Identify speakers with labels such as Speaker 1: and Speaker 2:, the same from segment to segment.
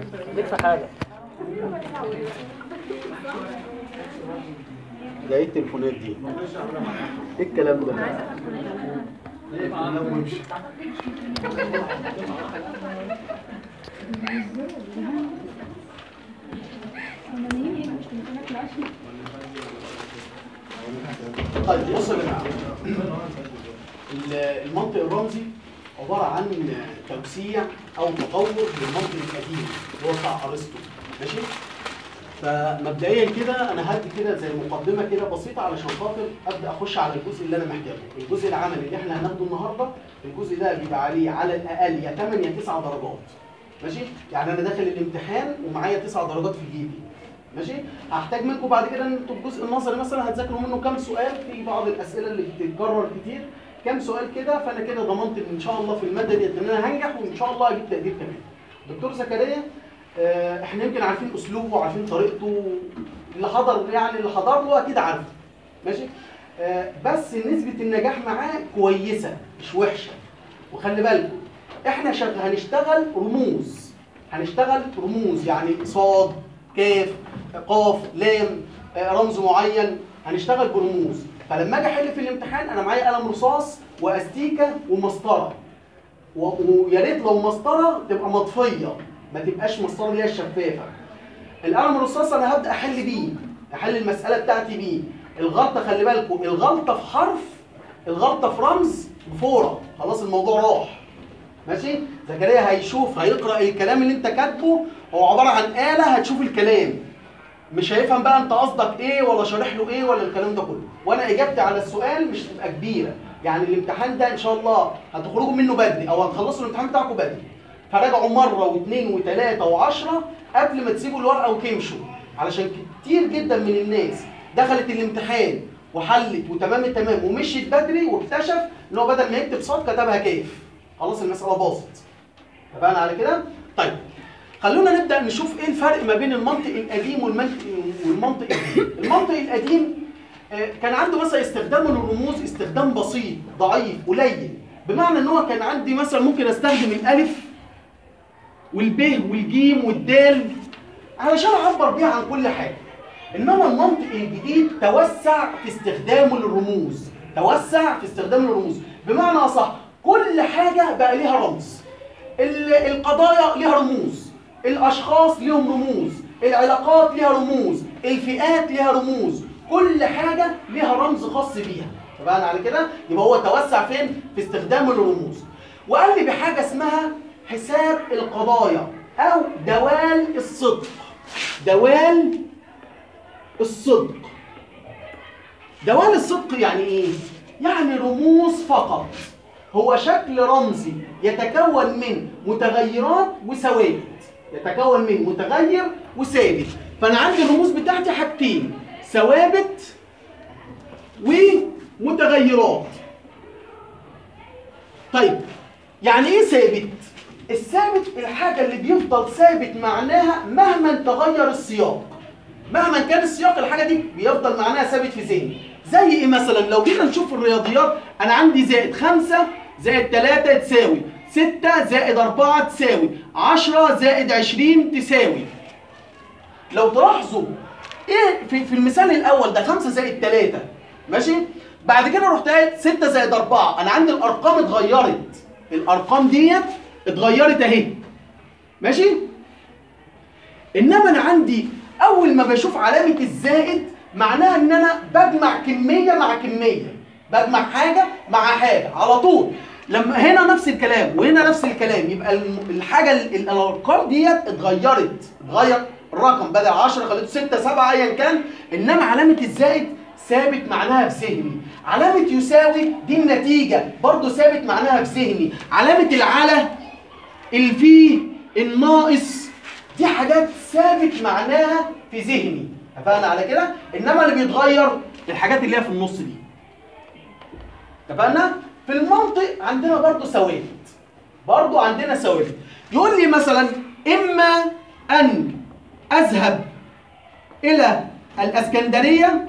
Speaker 1: ليك في حاجه
Speaker 2: ده ايه التليفونات دي؟ ايه الكلام ده؟ طيب بصوا يا جماعه ال- المنطق الرمزي عباره عن توسيع او تطور للمنطق القديم اللي هو بتاع ارسطو ماشي؟ فمبدئيا كده انا هدي كده زي مقدمه كده بسيطه علشان خاطر ابدا اخش على الجزء اللي انا محتاجه الجزء العملي اللي احنا هناخده النهارده الجزء ده بيبقى عليه على الاقل يا 8 يا 9 درجات ماشي يعني انا داخل الامتحان ومعايا 9 درجات في جيبي ماشي هحتاج منكم بعد كده ان انتوا الجزء النظري مثلا هتذاكروا منه كام سؤال في بعض الاسئله اللي بتتكرر كتير كام سؤال كده فانا كده ضمنت ان ان شاء الله في الماده ديت ان انا هنجح وان شاء الله هجيب تقدير كمان دكتور زكريا آه، احنا يمكن عارفين اسلوبه وعارفين طريقته اللي حضر يعني اللي حضر له اكيد عارفه ماشي آه، بس نسبه النجاح معاه كويسه مش وحشه وخلي بالكم احنا شغ... هنشتغل رموز هنشتغل رموز يعني صاد كاف قاف لام آه، رمز معين هنشتغل برموز فلما اجي احل في الامتحان انا معايا قلم رصاص واستيكه ومسطره و- ويا ريت لو مسطره تبقى مطفيه ما تبقاش مسطره اللي هي الشفافه القلم الرصاص انا هبدا احل بيه احل المساله بتاعتي بيه الغلطه خلي بالكم الغلطه في حرف الغلطه في رمز بفوره خلاص الموضوع راح ماشي زكريا هيشوف هيقرا الكلام اللي انت كاتبه هو عباره عن اله هتشوف الكلام مش هيفهم بقى انت قصدك ايه ولا شارح له ايه ولا الكلام ده كله وانا اجابتي على السؤال مش هتبقى كبيره يعني الامتحان ده ان شاء الله هتخرجوا منه بدري او هتخلصوا الامتحان بتاعكم بدري فراجعوا مره واثنين وثلاثه وعشرة قبل ما تسيبوا الورقه وتمشوا علشان كتير جدا من الناس دخلت الامتحان وحلت وتمام التمام ومشيت بدري واكتشف ان هو بدل ما يكتب صاد كتبها كيف خلاص المساله باظت اتفقنا على كده طيب خلونا نبدا نشوف ايه الفرق ما بين المنطق القديم والمنطق والمنطق الجديد المنطق القديم آه، كان عنده مثلا استخدامه للرموز استخدام بسيط ضعيف قليل بمعنى ان هو كان عندي مثلا ممكن استخدم الالف والب والجيم والدال علشان اعبر بيها عن كل حاجه انما المنطق الجديد توسع في استخدامه للرموز توسع في استخدامه للرموز بمعنى اصح كل حاجه بقى ليها رمز ال- القضايا ليها رموز الاشخاص ليهم رموز العلاقات ليها رموز الفئات ليها رموز كل حاجه ليها رمز خاص بيها اتفقنا على كده يبقى هو توسع فين في استخدامه للرموز وقال لي بحاجه اسمها حساب القضايا او دوال الصدق دوال الصدق دوال الصدق يعني ايه يعني رموز فقط هو شكل رمزي يتكون من متغيرات وثوابت يتكون من متغير وثابت فانا عندي الرموز بتاعتي حاجتين ثوابت ومتغيرات طيب يعني ايه ثابت الثابت الحاجه اللي بيفضل ثابت معناها مهما تغير السياق مهما كان السياق الحاجه دي بيفضل معناها ثابت في ذهني زي ايه مثلا لو جينا نشوف الرياضيات انا عندي زائد خمسة زائد تلاتة تساوي ستة زائد أربعة تساوي عشرة زائد عشرين تساوي لو تلاحظوا ايه في, في المثال الاول ده خمسة زائد تلاتة ماشي بعد كده رحت قايل ستة زائد أربعة أنا عندي الأرقام اتغيرت الأرقام ديت اتغيرت أهي ماشي انما انا عندي اول ما بشوف علامه الزائد معناها ان انا بجمع كميه مع كميه بجمع حاجه مع حاجه على طول لما هنا نفس الكلام وهنا نفس الكلام يبقى الم- الحاجه ال- ال- الارقام ديت اتغيرت اتغير الرقم بدل 10 خليته 6 7 ايا كان انما علامه الزائد ثابت معناها في ذهني علامه يساوي دي النتيجه برضو ثابت معناها في ذهني علامه العلى الفي الناقص دي حاجات ثابت معناها في ذهني اتفقنا على كده انما اللي بيتغير الحاجات اللي هي في النص دي اتفقنا في المنطق عندنا برضو ثوابت برضو عندنا ثوابت يقول لي مثلا اما ان اذهب الى الاسكندريه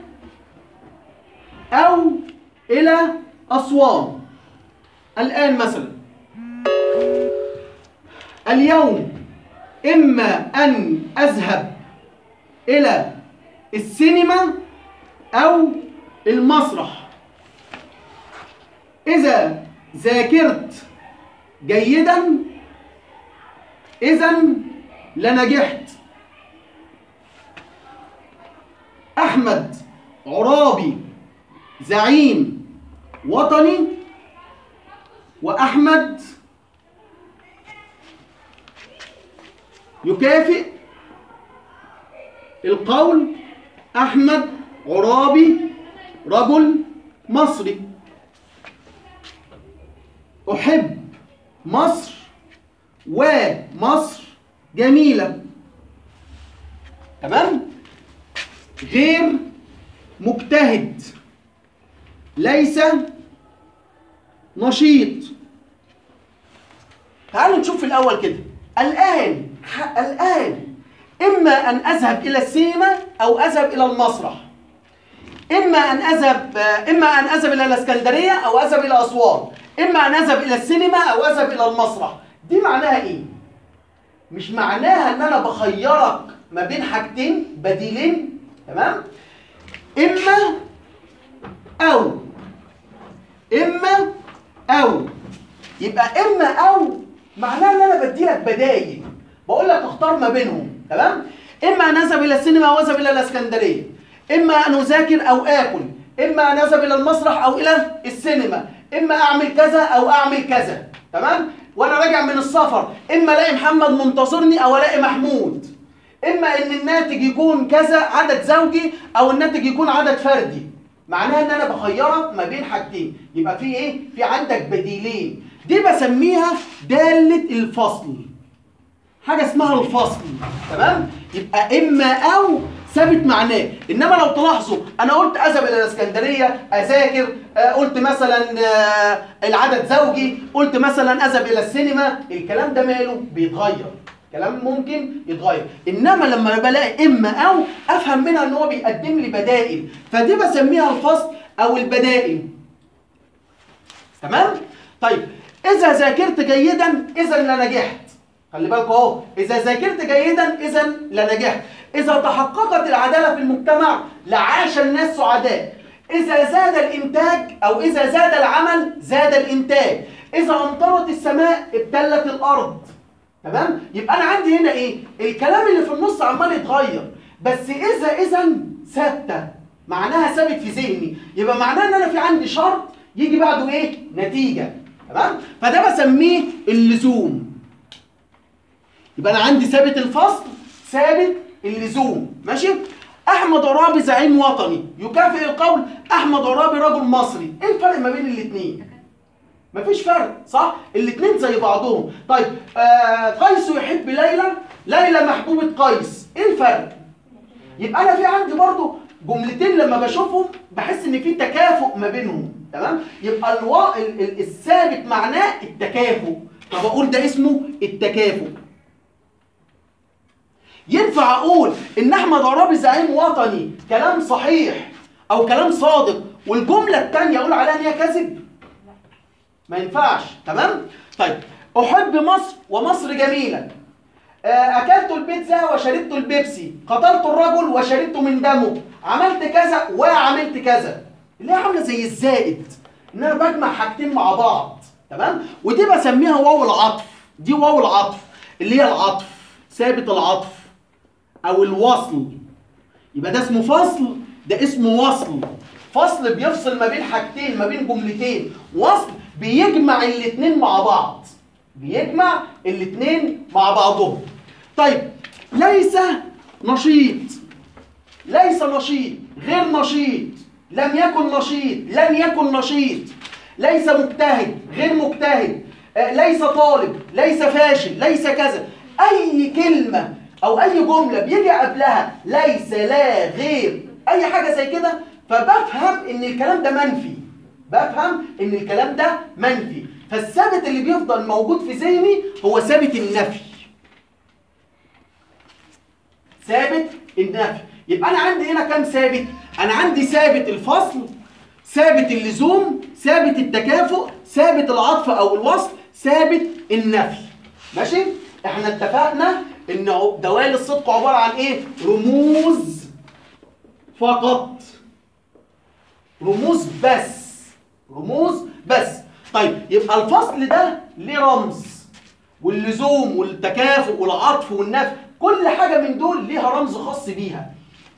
Speaker 2: او الى اسوان الان مثلا اليوم إما أن أذهب إلى السينما أو المسرح إذا ذاكرت جيدا إذا لنجحت أحمد عرابي زعيم وطني وأحمد يكافئ القول أحمد عرابي رجل مصري أحب مصر ومصر جميلة تمام غير مجتهد ليس نشيط تعالوا نشوف في الأول كده الآن ح- الآن إما أن أذهب إلى السينما أو أذهب إلى المسرح إما أن أذهب إما أن أذهب إلى الإسكندرية أو أذهب إلى أسوان إما أن أذهب إلى السينما أو أذهب إلى المسرح دي معناها إيه؟ مش معناها إن أنا بخيرك ما بين حاجتين بديلين تمام؟ إما أو إما أو يبقى إما أو معناها إن أنا بديلك بدايل بقول لك اختار ما بينهم تمام؟ إما أن أذهب إلى السينما أو أذهب إلى الإسكندرية إما أن أذاكر أو آكل إما أن أذهب إلى المسرح أو إلى السينما إما أعمل كذا أو أعمل كذا تمام؟ وأنا راجع من السفر إما ألاقي محمد منتصرني أو ألاقي محمود إما إن الناتج يكون كذا عدد زوجي أو الناتج يكون عدد فردي معناها إن أنا بخيرك ما بين حاجتين يبقى في إيه؟ في عندك بديلين دي بسميها دالة الفصل حاجه اسمها الفصل تمام يبقى اما او ثابت معناه انما لو تلاحظوا انا قلت اذهب الى الاسكندريه اذاكر آه، قلت مثلا آه، العدد زوجي قلت مثلا اذهب الى السينما الكلام ده ماله بيتغير كلام ممكن يتغير انما لما بلاقي اما او افهم منها ان هو بيقدم لي بدائل فدي بسميها الفصل او البدائل تمام طيب اذا ذاكرت جيدا اذا لنجحت خلي بالكوا اهو اذا ذاكرت جيدا اذا لنجحت اذا تحققت العداله في المجتمع لعاش الناس سعداء اذا زاد الانتاج او اذا زاد العمل زاد الانتاج اذا امطرت السماء ابتلت الارض تمام يبقى انا عندي هنا ايه الكلام اللي في النص عمال يتغير بس اذا اذا ثابته معناها ثابت في ذهني يبقى معناها ان انا في عندي شرط يجي بعده ايه نتيجه تمام فده بسميه اللزوم يبقى انا عندي ثابت الفصل ثابت اللزوم ماشي احمد عرابي زعيم وطني يكافئ القول احمد عرابي رجل مصري ايه الفرق ما بين الاثنين مفيش فرق صح الاثنين زي بعضهم طيب آه قيس يحب ليلى ليلى محبوبة قيس ايه الفرق يبقى انا في عندي برضو جملتين لما بشوفهم بحس ان في تكافؤ ما بينهم تمام يبقى الوا... ال... ال... الثابت معناه التكافؤ فبقول ده اسمه التكافؤ ينفع اقول ان احمد عرابي زعيم وطني كلام صحيح او كلام صادق والجمله الثانيه اقول عليها ان هي كذب ما ينفعش تمام طيب احب مصر ومصر جميله آه، اكلت البيتزا وشربت البيبسي قتلت الرجل وشربت من دمه عملت كذا وعملت كذا اللي هي عامله زي الزائد ان انا بجمع حاجتين مع بعض تمام ودي بسميها واو العطف دي واو العطف اللي هي العطف ثابت العطف او الوصل يبقى ده اسمه فصل ده اسمه وصل فصل بيفصل ما بين حاجتين ما بين جملتين وصل بيجمع الاتنين مع بعض بيجمع الاتنين مع بعضهم طيب ليس نشيط ليس نشيط غير نشيط لم يكن نشيط لن يكن نشيط ليس مجتهد غير مجتهد آه، ليس طالب ليس فاشل ليس كذا اي كلمه او اي جمله بيجي قبلها ليس لا غير اي حاجه زي كده فبفهم ان الكلام ده منفي بفهم ان الكلام ده منفي فالثابت اللي بيفضل موجود في ذهني هو ثابت النفي ثابت النفي يبقى انا عندي هنا كام ثابت انا عندي ثابت الفصل ثابت اللزوم ثابت التكافؤ ثابت العطف او الوصل ثابت النفي ماشي احنا اتفقنا ان دوال الصدق عباره عن ايه رموز فقط رموز بس رموز بس طيب يبقى الفصل ده ليه رمز واللزوم والتكافؤ والعطف والنفي كل حاجه من دول ليها رمز خاص بيها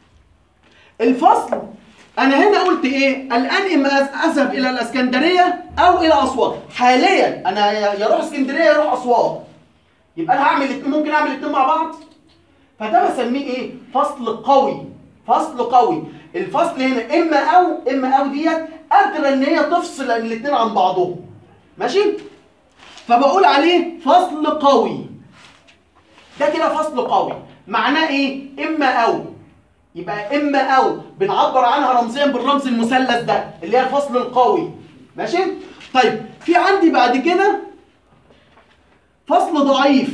Speaker 2: الفصل انا هنا قلت ايه الان اما اذهب الى الاسكندريه او الى اسوان حاليا انا يا اروح اسكندريه يا اروح اسوان يبقى انا هعمل الاتنين ممكن اعمل الاثنين مع بعض فده بسميه ايه فصل قوي فصل قوي الفصل هنا اما او اما او ديت قادره ان هي تفصل الاثنين عن بعضهم ماشي فبقول عليه فصل قوي ده كده فصل قوي معناه ايه اما او يبقى اما او بنعبر عنها رمزيا بالرمز المثلث ده اللي هي الفصل القوي ماشي طيب في عندي بعد كده فصل ضعيف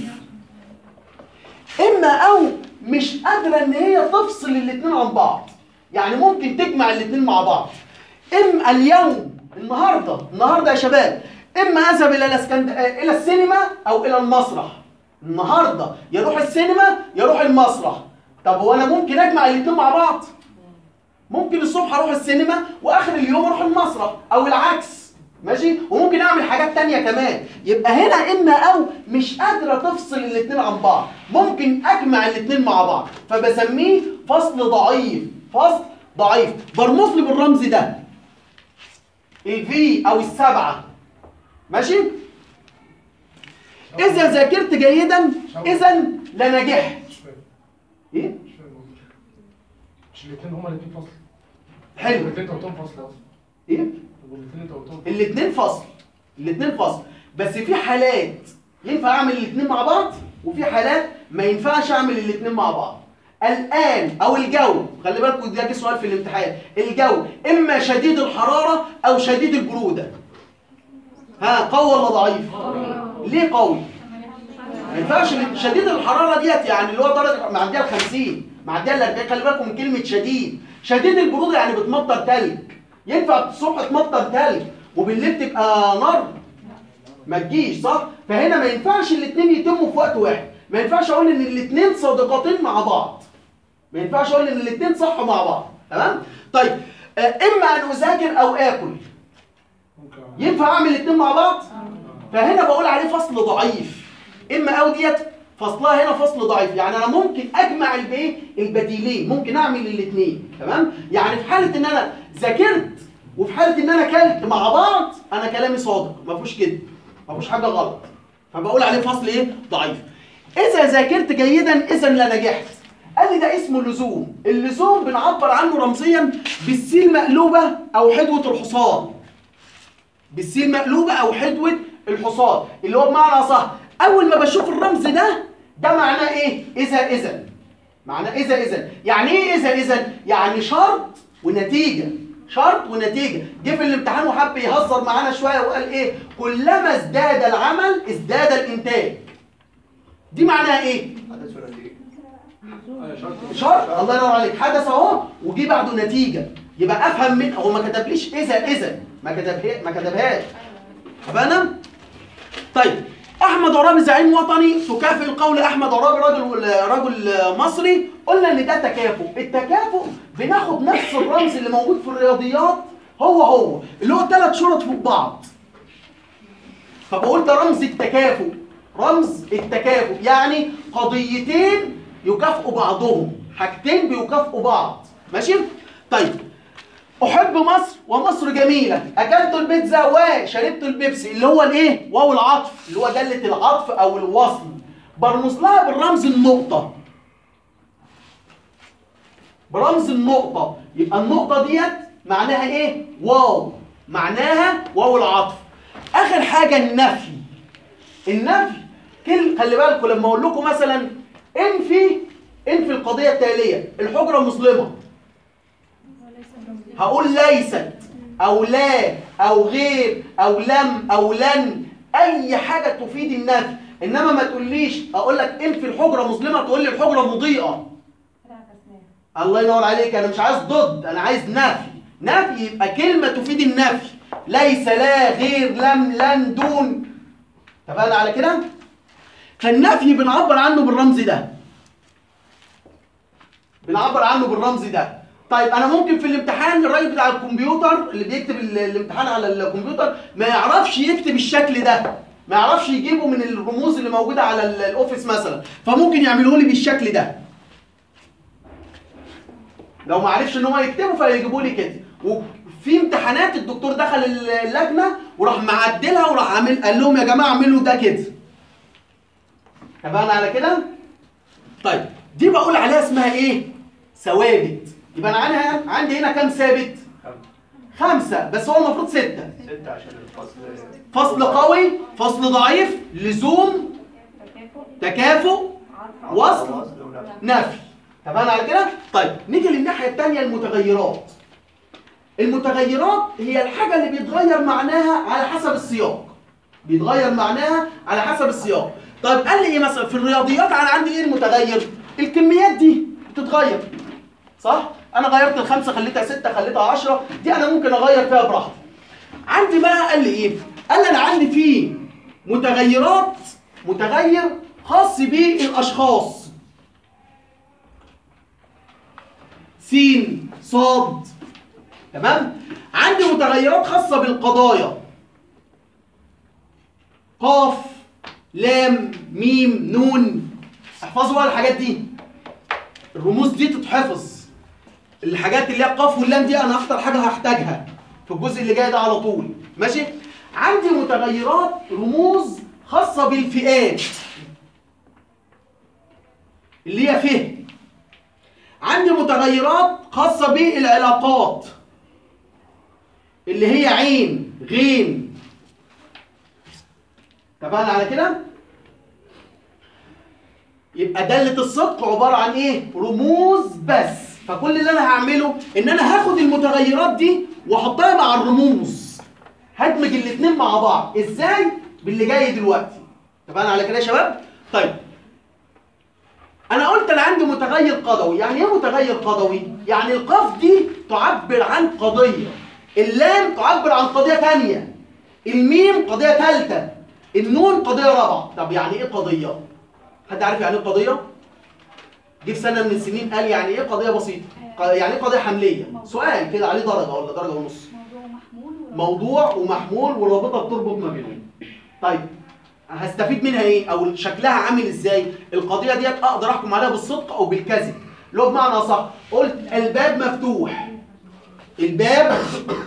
Speaker 2: اما او مش قادره ان هي تفصل الاثنين عن بعض يعني ممكن تجمع الاثنين مع بعض اما اليوم النهارده النهارده يا شباب اما اذهب الى الاسكند... الى السينما او الى المسرح النهارده يروح السينما يروح المسرح طب هو انا ممكن اجمع الاثنين مع بعض ممكن الصبح اروح السينما واخر اليوم اروح المسرح او العكس ماشي وممكن اعمل حاجات تانية كمان يبقى هنا اما او مش قادرة تفصل الاثنين عن بعض ممكن اجمع الاثنين مع بعض فبسميه فصل ضعيف فصل ضعيف برمز لي بالرمز ده الفي او السبعة ماشي اذا ذاكرت جيدا اذا لنجحت ايه
Speaker 1: مش فاهم قصدك. مش الاثنين هما الاثنين فصل
Speaker 2: حلو
Speaker 1: الاثنين انت قلتهم فصل اصلا
Speaker 2: ايه
Speaker 1: طب والاثنين انت قلتهم فصل.
Speaker 2: الاثنين فصل الاثنين فصل بس في حالات ينفع اعمل الاثنين مع بعض وفي حالات ما ينفعش اعمل الاثنين مع بعض الان او الجو خلي بالكم ده جه سؤال في الامتحان الجو اما شديد الحراره او شديد البروده ها قوي ولا ضعيف ليه قوي ما ينفعش شديد الحراره ديت يعني اللي هو درجه معديه ال 50 معديه ال 40 خلي بالكم من كلمه شديد شديد البروده يعني بتمطر تلج ينفع الصبح تمطر تلج وبالليل تبقى نار ما تجيش صح فهنا ما ينفعش الاثنين يتموا في وقت واحد ما ينفعش اقول ان الاثنين صادقتين مع بعض ما ينفعش اقول ان الاثنين صح مع بعض تمام طيب آه، اما ان اذاكر او اكل
Speaker 1: ممكن
Speaker 2: ينفع اعمل الاثنين مع بعض فهنا بقول عليه فصل ضعيف اما او ديت فصلها هنا فصل ضعيف يعني انا ممكن اجمع الايه البديلين ممكن اعمل الاثنين تمام يعني في حاله ان انا ذاكرت وفي حاله ان انا كلت مع بعض انا كلامي صادق ما فيهوش كده ما فيهوش حاجه غلط فبقول عليه فصل ايه ضعيف اذا ذاكرت جيدا اذا لنجحت قال لي ده اسمه اللزوم اللزوم بنعبر عنه رمزيا بالسين مقلوبه او حدوه الحصان بالسين مقلوبه او حدوه الحصان اللي هو بمعنى صح اول ما بشوف الرمز ده ده معناه ايه اذا اذا معناه اذا اذا يعني ايه اذا اذا يعني شرط ونتيجه شرط ونتيجه جه في الامتحان وحب يهزر معانا شويه وقال ايه كلما ازداد العمل ازداد الانتاج دي معناها ايه شرط الله ينور عليك حدث اهو وجي بعده نتيجه يبقى افهم من هو ما كتبليش اذا اذا ما كتبها ما كتبهاش فانا طيب احمد عرابي زعيم وطني تكافئ القول احمد عرابي رجل رجل مصري قلنا ان ده تكافؤ التكافؤ بناخد نفس الرمز اللي موجود في الرياضيات هو هو اللي هو ثلاث شرط فوق بعض فبقول ده رمز التكافؤ رمز التكافؤ يعني قضيتين يكافئوا بعضهم حاجتين بيكافئوا بعض ماشي طيب احب مصر ومصر جميله اكلت البيتزا وشربت البيبسي اللي هو الايه واو العطف اللي هو داله العطف او الوصل برمز لها بالرمز النقطه برمز النقطه يبقى النقطه ديت معناها ايه واو معناها واو العطف اخر حاجه النفي النفي كل خلي بالكم لما اقول لكم مثلا انفي انفي القضيه التاليه الحجره مظلمه هقول ليست او لا او غير او لم او لن اي حاجه تفيد النفي انما ما تقوليش اقول لك انفي الحجره مظلمه تقول لي الحجره مضيئه الله ينور عليك انا مش عايز ضد انا عايز نفي نفي يبقى كلمه تفيد النفي ليس لا غير لم لن دون اتفقنا على كده فالنفي بنعبر عنه بالرمز ده بنعبر عنه بالرمز ده طيب انا ممكن في الامتحان الراجل بتاع الكمبيوتر اللي بيكتب ال- الامتحان على الكمبيوتر ما يعرفش يكتب الشكل ده ما يعرفش يجيبه من الرموز اللي موجوده على ال- الاوفيس مثلا فممكن يعمله لي بالشكل ده لو ما عرفش ان هو يكتبه فيجيبوا لي كده وفي امتحانات الدكتور دخل اللجنه وراح معدلها وراح عامل قال لهم يا جماعه اعملوا ده كده اتفقنا على كده طيب دي بقول عليها اسمها ايه ثوابت يبقى انا عندي عندي هنا كام ثابت خمسة بس هو المفروض ستة
Speaker 3: ستة عشان الفصل
Speaker 2: فصل قوي فصل ضعيف لزوم تكافؤ وصل
Speaker 3: ونفي.
Speaker 2: نفي اتفقنا على كده؟ طيب نيجي للناحية التانية المتغيرات المتغيرات هي الحاجة اللي بيتغير معناها على حسب السياق بيتغير معناها على حسب السياق طيب قال لي ايه مثلا في الرياضيات انا عندي ايه المتغير الكميات دي بتتغير صح انا غيرت الخمسه خليتها سته خليتها عشرة دي انا ممكن اغير فيها براحتي عندي بقى قال لي ايه قال لي انا عندي فيه متغيرات متغير خاص بالاشخاص س صاد تمام عندي متغيرات خاصه بالقضايا قاف لام ميم نون احفظوا بقى الحاجات دي الرموز دي تتحفظ الحاجات اللي هي القاف واللام دي انا اكتر حاجه هحتاجها في الجزء اللي جاي ده على طول ماشي عندي متغيرات رموز خاصه بالفئات اللي هي فه عندي متغيرات خاصه بالعلاقات اللي هي عين غين اتفقنا على كده يبقى دالة الصدق عبارة عن ايه؟ رموز بس فكل اللي انا هعمله ان انا هاخد المتغيرات دي واحطها مع الرموز هدمج الاتنين مع بعض ازاي؟ باللي جاي دلوقتي اتفقنا على كده يا شباب؟ طيب انا قلت انا عندي متغير قضوي يعني ايه متغير قضوي؟ يعني القاف دي تعبر عن قضية اللام تعبر عن قضية تانية الميم قضية ثالثة النون قضية رابعة طب يعني ايه قضية؟ حد عارف يعني ايه قضية؟ جه في سنة من السنين قال يعني ايه قضية بسيطة؟ ق- يعني ايه قضية حملية؟ سؤال كده عليه درجة ولا درجة ونص
Speaker 4: موضوع محمول ورابط.
Speaker 2: موضوع ومحمول ورابطة بتربط ما بينهم طيب هستفيد منها ايه او شكلها عامل ازاي القضيه ديت اقدر احكم عليها بالصدق او بالكذب اللي هو بمعنى صح قلت الباب مفتوح الباب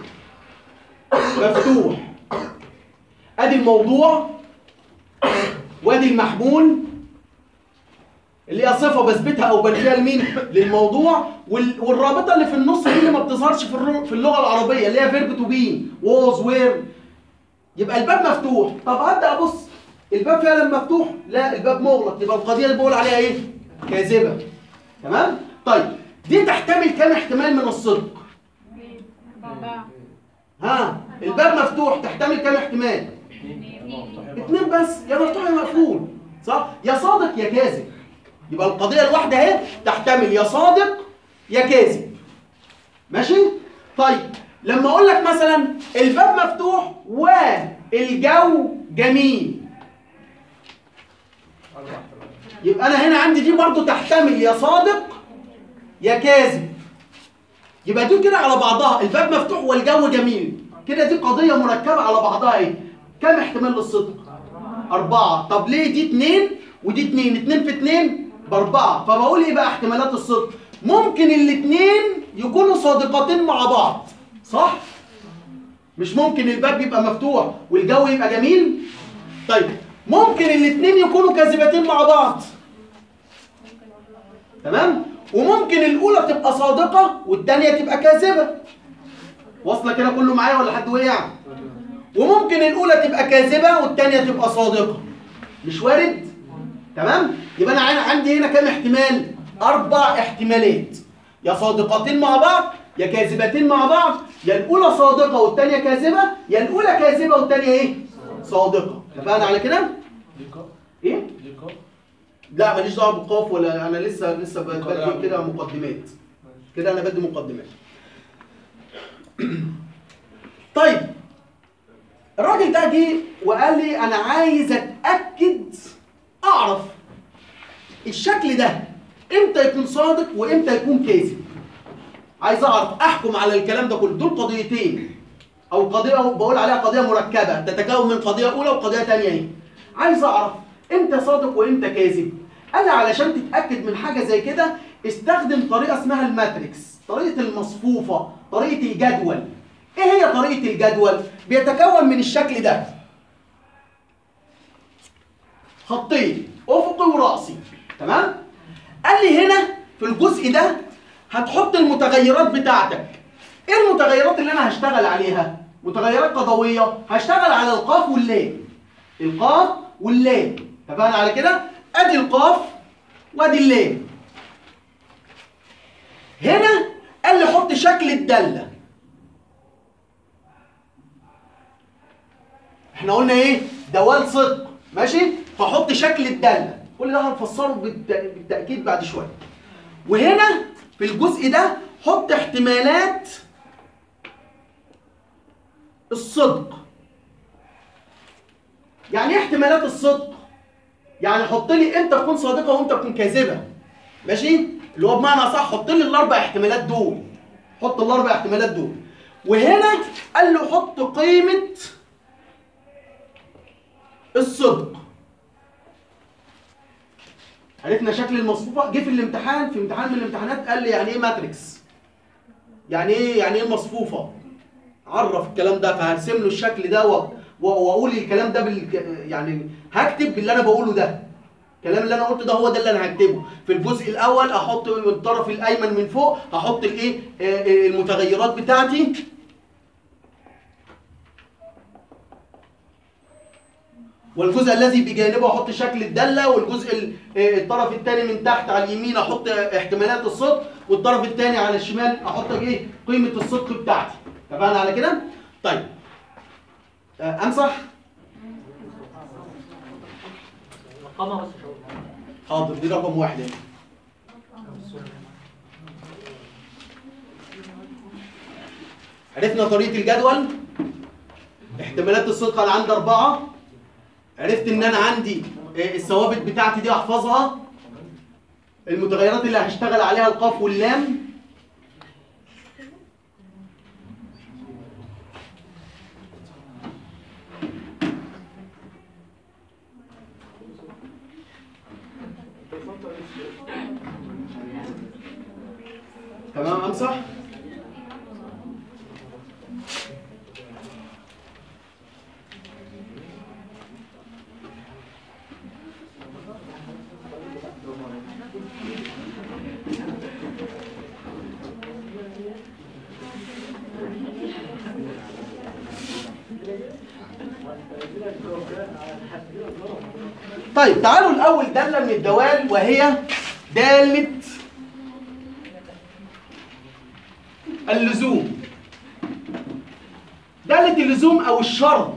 Speaker 2: مفتوح ادي الموضوع وادي المحمول اللي هي صفه بثبتها او بنفيها لمين للموضوع وال- والرابطه اللي في النص دي اللي ما بتظهرش في الر- في اللغه العربيه اللي هي فيرب تو بي was وير يبقى الباب مفتوح طب هبدا ابص الباب فعلا مفتوح لا الباب مغلق يبقى القضيه اللي بقول عليها ايه كاذبه تمام طيب دي تحتمل كام احتمال من الصدق
Speaker 4: أربعة.
Speaker 2: ها الباب مفتوح تحتمل كام احتمال اتنين بس يا مفتوح يا مقفول صح يا صادق يا كاذب يبقى القضيه الواحده اهي تحتمل يا صادق يا كاذب ماشي طيب لما اقول لك مثلا الباب مفتوح والجو جميل
Speaker 1: أربع احتمالات.
Speaker 2: يبقى انا هنا عندي دي برضو تحتمل يا صادق يا كاذب يبقى دي كده على بعضها الباب مفتوح والجو جميل كده دي قضيه مركبه على بعضها ايه كم احتمال للصدق أربعة طب ليه دي اتنين ودي اتنين اتنين في اتنين بأربعة فبقول ايه بقى احتمالات الصدق ممكن الاتنين يكونوا صادقتين مع بعض صح مش ممكن الباب يبقى مفتوح والجو يبقى جميل طيب ممكن الاتنين يكونوا كاذبتين مع بعض تمام وممكن الاولى تبقى صادقه والثانيه تبقى كاذبه واصله كده كله معايا ولا حد وقع وممكن الاولى تبقى كاذبه والثانيه تبقى صادقه مش وارد تمام يبقى انا عن- عندي هنا كام احتمال اربع احتمالات يا صادقتين مع بعض يا كاذبتين مع بعض يا الاولى صادقه والثانيه كاذبه يا الاولى كاذبه والثانيه ايه صادقه اتفقنا على كده
Speaker 1: دي قاف
Speaker 2: ايه
Speaker 1: دي قاف
Speaker 2: لا ماليش دعوه بالقاف ولا انا لسه لسه ب-
Speaker 1: كلام.
Speaker 2: بدي كده مقدمات كده انا بدي مقدمات طيب الراجل ده جه وقال لي انا عايز اتاكد اعرف الشكل ده امتى يكون صادق وامتى يكون كاذب عايز اعرف احكم على الكلام ده كله دول قضيتين او قضيه بقول عليها قضيه مركبه تتكون من قضيه اولى وقضيه ثانيه اهي عايز اعرف امتى صادق وامتى كاذب انا علشان تتاكد من حاجه زي كده استخدم طريقه اسمها الماتريكس طريقه المصفوفه طريقه الجدول ايه هي طريقه الجدول بيتكون من الشكل ده خطين افقي وراسي تمام قال لي هنا في الجزء ده هتحط المتغيرات بتاعتك ايه المتغيرات اللي انا هشتغل عليها متغيرات قضويه هشتغل على القاف واللام القاف واللام اتفقنا على كده ادي القاف وادي اللام هنا قال لي حط شكل الداله احنا قلنا ايه دوال صدق ماشي فحط شكل الداله كل ده هنفسره بالت- بالتاكيد بعد شويه وهنا في الجزء ده حط احتمالات الصدق يعني ايه احتمالات الصدق يعني حط لي امتى تكون صادقه وامتى تكون كاذبه ماشي اللي هو بمعنى صح حط لي الاربع احتمالات دول حط الاربع احتمالات دول وهنا قال له حط قيمه الصدق عرفنا شكل المصفوفه جه في الامتحان في امتحان من الامتحانات قال لي يعني ايه ماتريكس يعني ايه يعني ايه مصفوفه عرف الكلام ده فهرسم له الشكل ده و- و- واقول الكلام ده بال يعني هكتب باللي انا بقوله ده الكلام اللي انا قلته ده هو ده اللي انا هكتبه في الجزء الاول احط الطرف الايمن من فوق هحط الايه آه، آه، المتغيرات بتاعتي والجزء الذي بجانبه احط شكل الداله والجزء ال- آه، الطرف الثاني من تحت على اليمين احط احتمالات الصدق والطرف الثاني على الشمال احط ايه قيمه الصدق بتاعتي اتفقنا على كده طيب آه، امسح
Speaker 3: رقمها بس شغل
Speaker 2: حاضر دي رقم واحد اهي. عرفنا طريقة الجدول احتمالات الصدق انا عندي أربعة عرفت إن أنا عندي آه، الثوابت بتاعتي دي أحفظها المتغيرات اللي هشتغل عليها القاف واللام تمام أمسح طيب تعالوا الأول دالة من الدوال وهي دالة اللزوم دالة اللزوم أو الشرط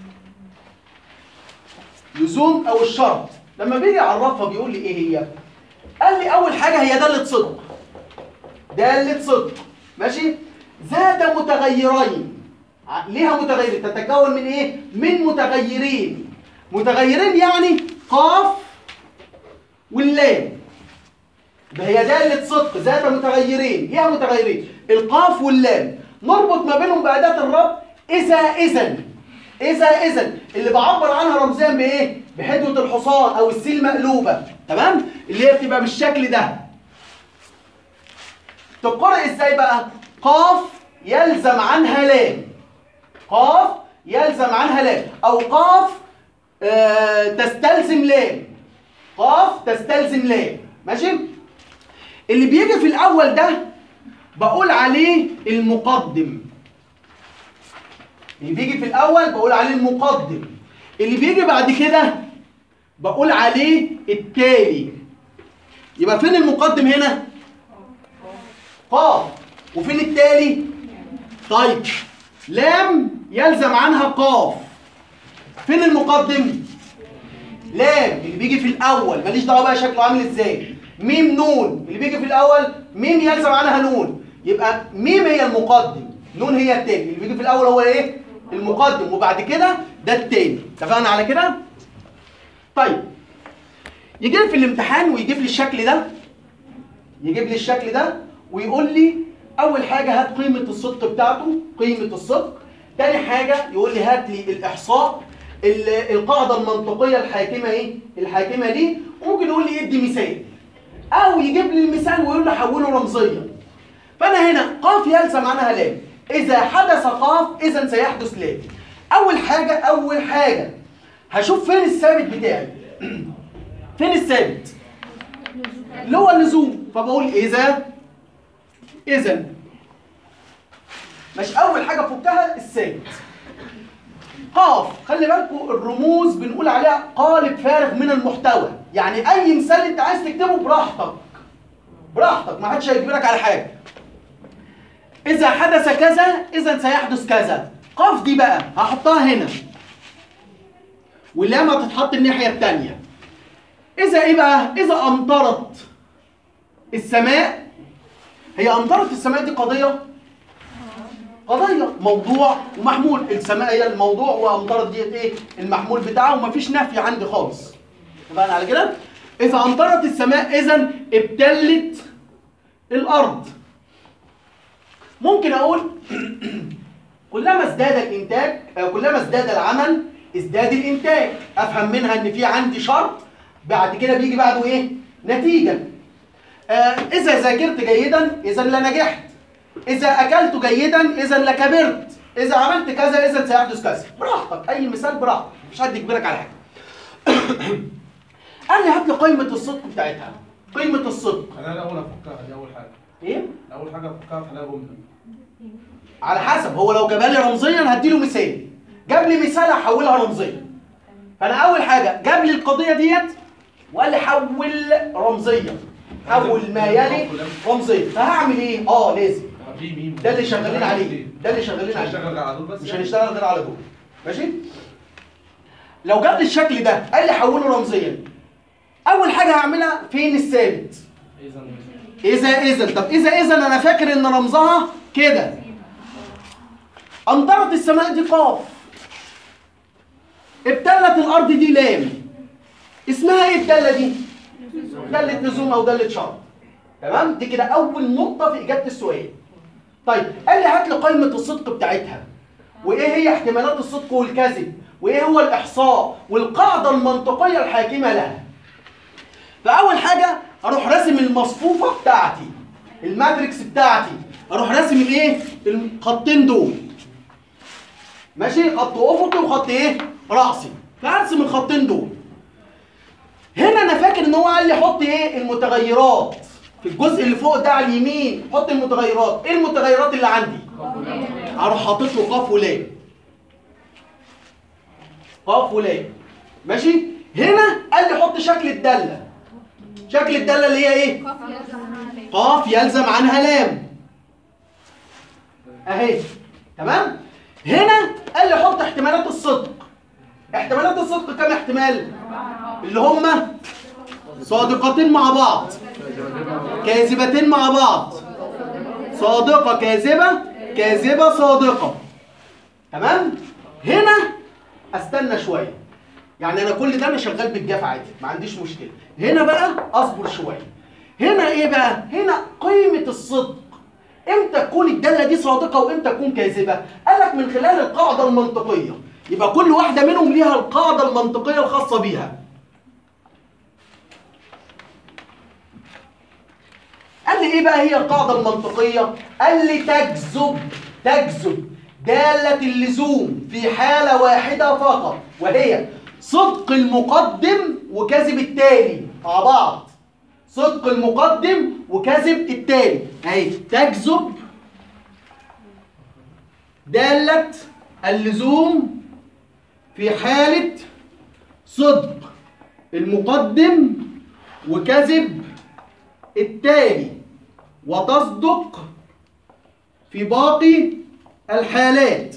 Speaker 2: لزوم أو الشرط لما بيجي يعرفها بيقول لي إيه هي؟ قال لي أول حاجة هي دالة صدق دالة صدق ماشي؟ ذات متغيرين ع- ليها متغيرين تتكون من إيه؟ من متغيرين متغيرين يعني قاف واللام ده هي دالة صدق ذات متغيرين ليها متغيرين القاف واللام نربط ما بينهم بأداة الربط إذا إذا إذا إذا اللي بعبر عنها رمزيا بإيه؟ بحدوة الحصان أو السيل مقلوبة تمام؟ اللي هي بتبقى بالشكل ده تقرأ إزاي بقى؟ قاف يلزم عنها لام قاف يلزم عنها لام أو قاف آه تستلزم لام قاف تستلزم لام ماشي؟ اللي بيجي في الاول ده بقول عليه المقدم اللي بيجي في الاول بقول عليه المقدم اللي بيجي بعد كده بقول عليه التالي يبقى فين المقدم هنا قاف وفين التالي طيب لام يلزم عنها قاف فين المقدم لام اللي بيجي في الاول ماليش دعوه بقى شكله عامل ازاي ميم نون اللي بيجي في الاول ميم يلزم عنها نون يبقى ميم هي المقدم نون هي التاني اللي بيجي في الاول هو ايه المقدم وبعد كده ده التاني اتفقنا على كده طيب يجي لي في الامتحان ويجيب لي الشكل ده يجيب لي الشكل ده ويقول لي اول حاجه هات قيمه الصدق بتاعته قيمه الصدق تاني حاجه يقول لي هات لي الاحصاء ال- القاعده المنطقيه الحاكمه ايه الحاكمه ليه وممكن يقول لي ادي مثال او يجيب لي المثال ويقول لي حوله رمزيا فانا هنا قاف يلزم عنها لام اذا حدث قاف اذا سيحدث لام اول حاجه اول حاجه هشوف فين الثابت بتاعي فين الثابت اللي هو اللزوم فبقول اذا اذا مش اول حاجه فكها الثابت قاف خلي بالكم الرموز بنقول عليها قالب فارغ من المحتوى يعني اي مثال انت عايز تكتبه براحتك براحتك ما حدش هيجبرك على حاجه اذا حدث كذا اذا سيحدث كذا قاف دي بقى هحطها هنا واللام هتتحط الناحيه الثانيه اذا ايه بقى اذا امطرت السماء هي امطرت السماء دي قضيه قضيه موضوع ومحمول السماء هي الموضوع وامطرت ديت ايه المحمول بتاعها ومفيش نفي عندي خالص اتفقنا على كده اذا امطرت السماء اذا ابتلت الارض ممكن اقول كلما ازداد الانتاج آه، كلما ازداد العمل ازداد الانتاج افهم منها ان في عندي شرط بعد كده بيجي بعده ايه نتيجه آه اذا ذاكرت جيدا اذا لنجحت اذا اكلت جيدا اذا لكبرت اذا عملت كذا اذا سيحدث كذا براحتك اي مثال براحتك مش حد يجبرك على حاجه قال لي هات لي قيمه الصدق بتاعتها قيمه الصدق
Speaker 1: خلينا الاول افكها دي اول حاجه
Speaker 2: ايه
Speaker 1: اول حاجه افكها خليها جمله
Speaker 2: على حسب هو لو جابها لي رمزيا هديله مثال جاب لي مثال هحولها رمزيا فانا اول حاجه جاب لي القضيه ديت وقال لي حول رمزيا حول ما يلي رمزيا فهعمل ايه اه لازم
Speaker 1: في ميم
Speaker 2: ده اللي شغالين عليه ده اللي شغالين
Speaker 1: مش
Speaker 2: عليه
Speaker 1: هنشتغل على دول بس
Speaker 2: مش
Speaker 1: يعني.
Speaker 2: هنشتغل غير على دول ماشي لو جاب لي الشكل ده قال لي حوله رمزيا اول حاجه هعملها فين الثابت
Speaker 1: اذا
Speaker 2: اذا اذا طب اذا اذا انا فاكر ان رمزها كده امطرت السماء دي قاف ابتلت الارض دي لام اسمها ايه الداله دي داله لزوم او داله شرط تمام دي كده اول نقطه في اجابه السؤال طيب قال لي هات لي قائمه الصدق بتاعتها وايه هي احتمالات الصدق والكذب وايه هو الاحصاء والقاعده المنطقيه الحاكمه لها فاول حاجه اروح راسم المصفوفه بتاعتي الماتريكس بتاعتي اروح راسم الايه الخطين دول ماشي خط افقي وخط ايه راسي فارسم الخطين دول هنا انا فاكر ان هو قال لي حط ايه المتغيرات في الجزء اللي فوق ده على اليمين حط المتغيرات ايه المتغيرات اللي عندي اروح حاطط له قاف ولام قاف ولام ماشي هنا قال لي حط شكل الداله شكل الداله اللي هي ايه قاف يلزم عنها لام اهي تمام هنا قال لي حط احتمالات الصدق احتمالات الصدق كم احتمال اللي هم صادقتين مع بعض كاذبتين مع بعض صادقة كاذبة كاذبة صادقة تمام هنا استنى شوية يعني انا كل ده انا شغال بالجاف عادي ما عنديش مشكلة هنا بقى اصبر شوية هنا ايه بقى هنا قيمة الصدق امتى تكون الدالة دي صادقة وامتى تكون كاذبة قال لك من خلال القاعدة المنطقية يبقى كل واحدة منهم ليها القاعدة المنطقية الخاصة بيها قال لي ايه بقى هي القاعدة المنطقية؟ قال لي تجذب تجذب دالة اللزوم في حالة واحدة فقط وهي صدق المقدم وكذب التالي مع بعض صدق المقدم وكذب التالي اهي تجذب دالة اللزوم في حالة صدق المقدم وكذب التالي وتصدق في باقي الحالات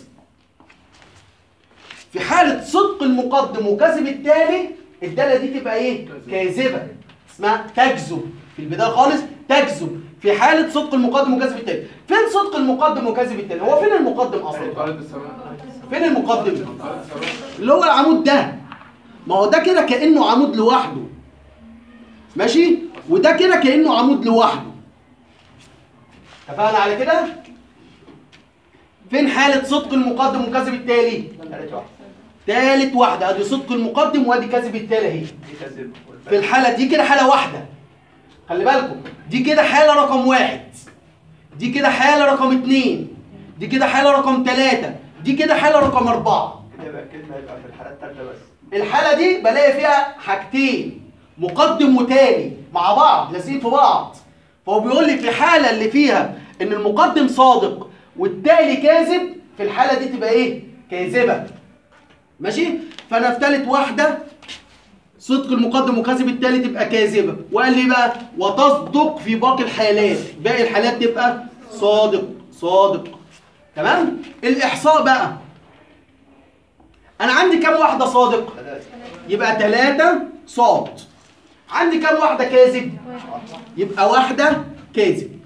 Speaker 2: في حالة صدق المقدم وكذب التالي الدالة دي تبقى ايه؟ كاذبة اسمها تكذب في البداية خالص تكذب في حالة صدق المقدم وكذب التالي فين صدق المقدم وكذب التالي؟ هو فين المقدم أصلا؟
Speaker 1: طارد السماء
Speaker 2: فين المقدم؟
Speaker 1: طارد السماء.
Speaker 2: اللي هو العمود ده ما هو ده كده كأنه عمود لوحده ماشي وده كده كانه عمود لوحده اتفقنا على كده فين حاله صدق المقدم وكذب التالي
Speaker 5: ثالث واحد
Speaker 2: تالت واحده ادي صدق المقدم وادي كذب التالي اهي
Speaker 5: دي كذب
Speaker 2: في الحالة دي كده حالة واحدة خلي بالكم دي كده حالة رقم واحد دي كده حالة رقم اتنين دي كده حالة رقم تلاتة دي كده حالة رقم أربعة
Speaker 5: كده يبقى الكلمه يبقى في الحاله الثالثه بس
Speaker 2: الحالة دي بلاقي فيها حاجتين مقدم وتالي مع بعض لازقين في بعض فهو بيقول لي في حالة اللي فيها إن المقدم صادق والتالي كاذب في الحالة دي تبقى إيه؟ كاذبة ماشي؟ فأنا في تالت واحدة صدق المقدم وكذب التالي تبقى كاذبة وقال لي بقى وتصدق في باقي الحالات باقي الحالات تبقى صادق صادق تمام الإحصاء بقى أنا عندي كام واحدة صادق
Speaker 5: ثلاثه
Speaker 2: يبقى ثلاثة صاد عندي كام واحدة كاذب يبقى واحدة كاذب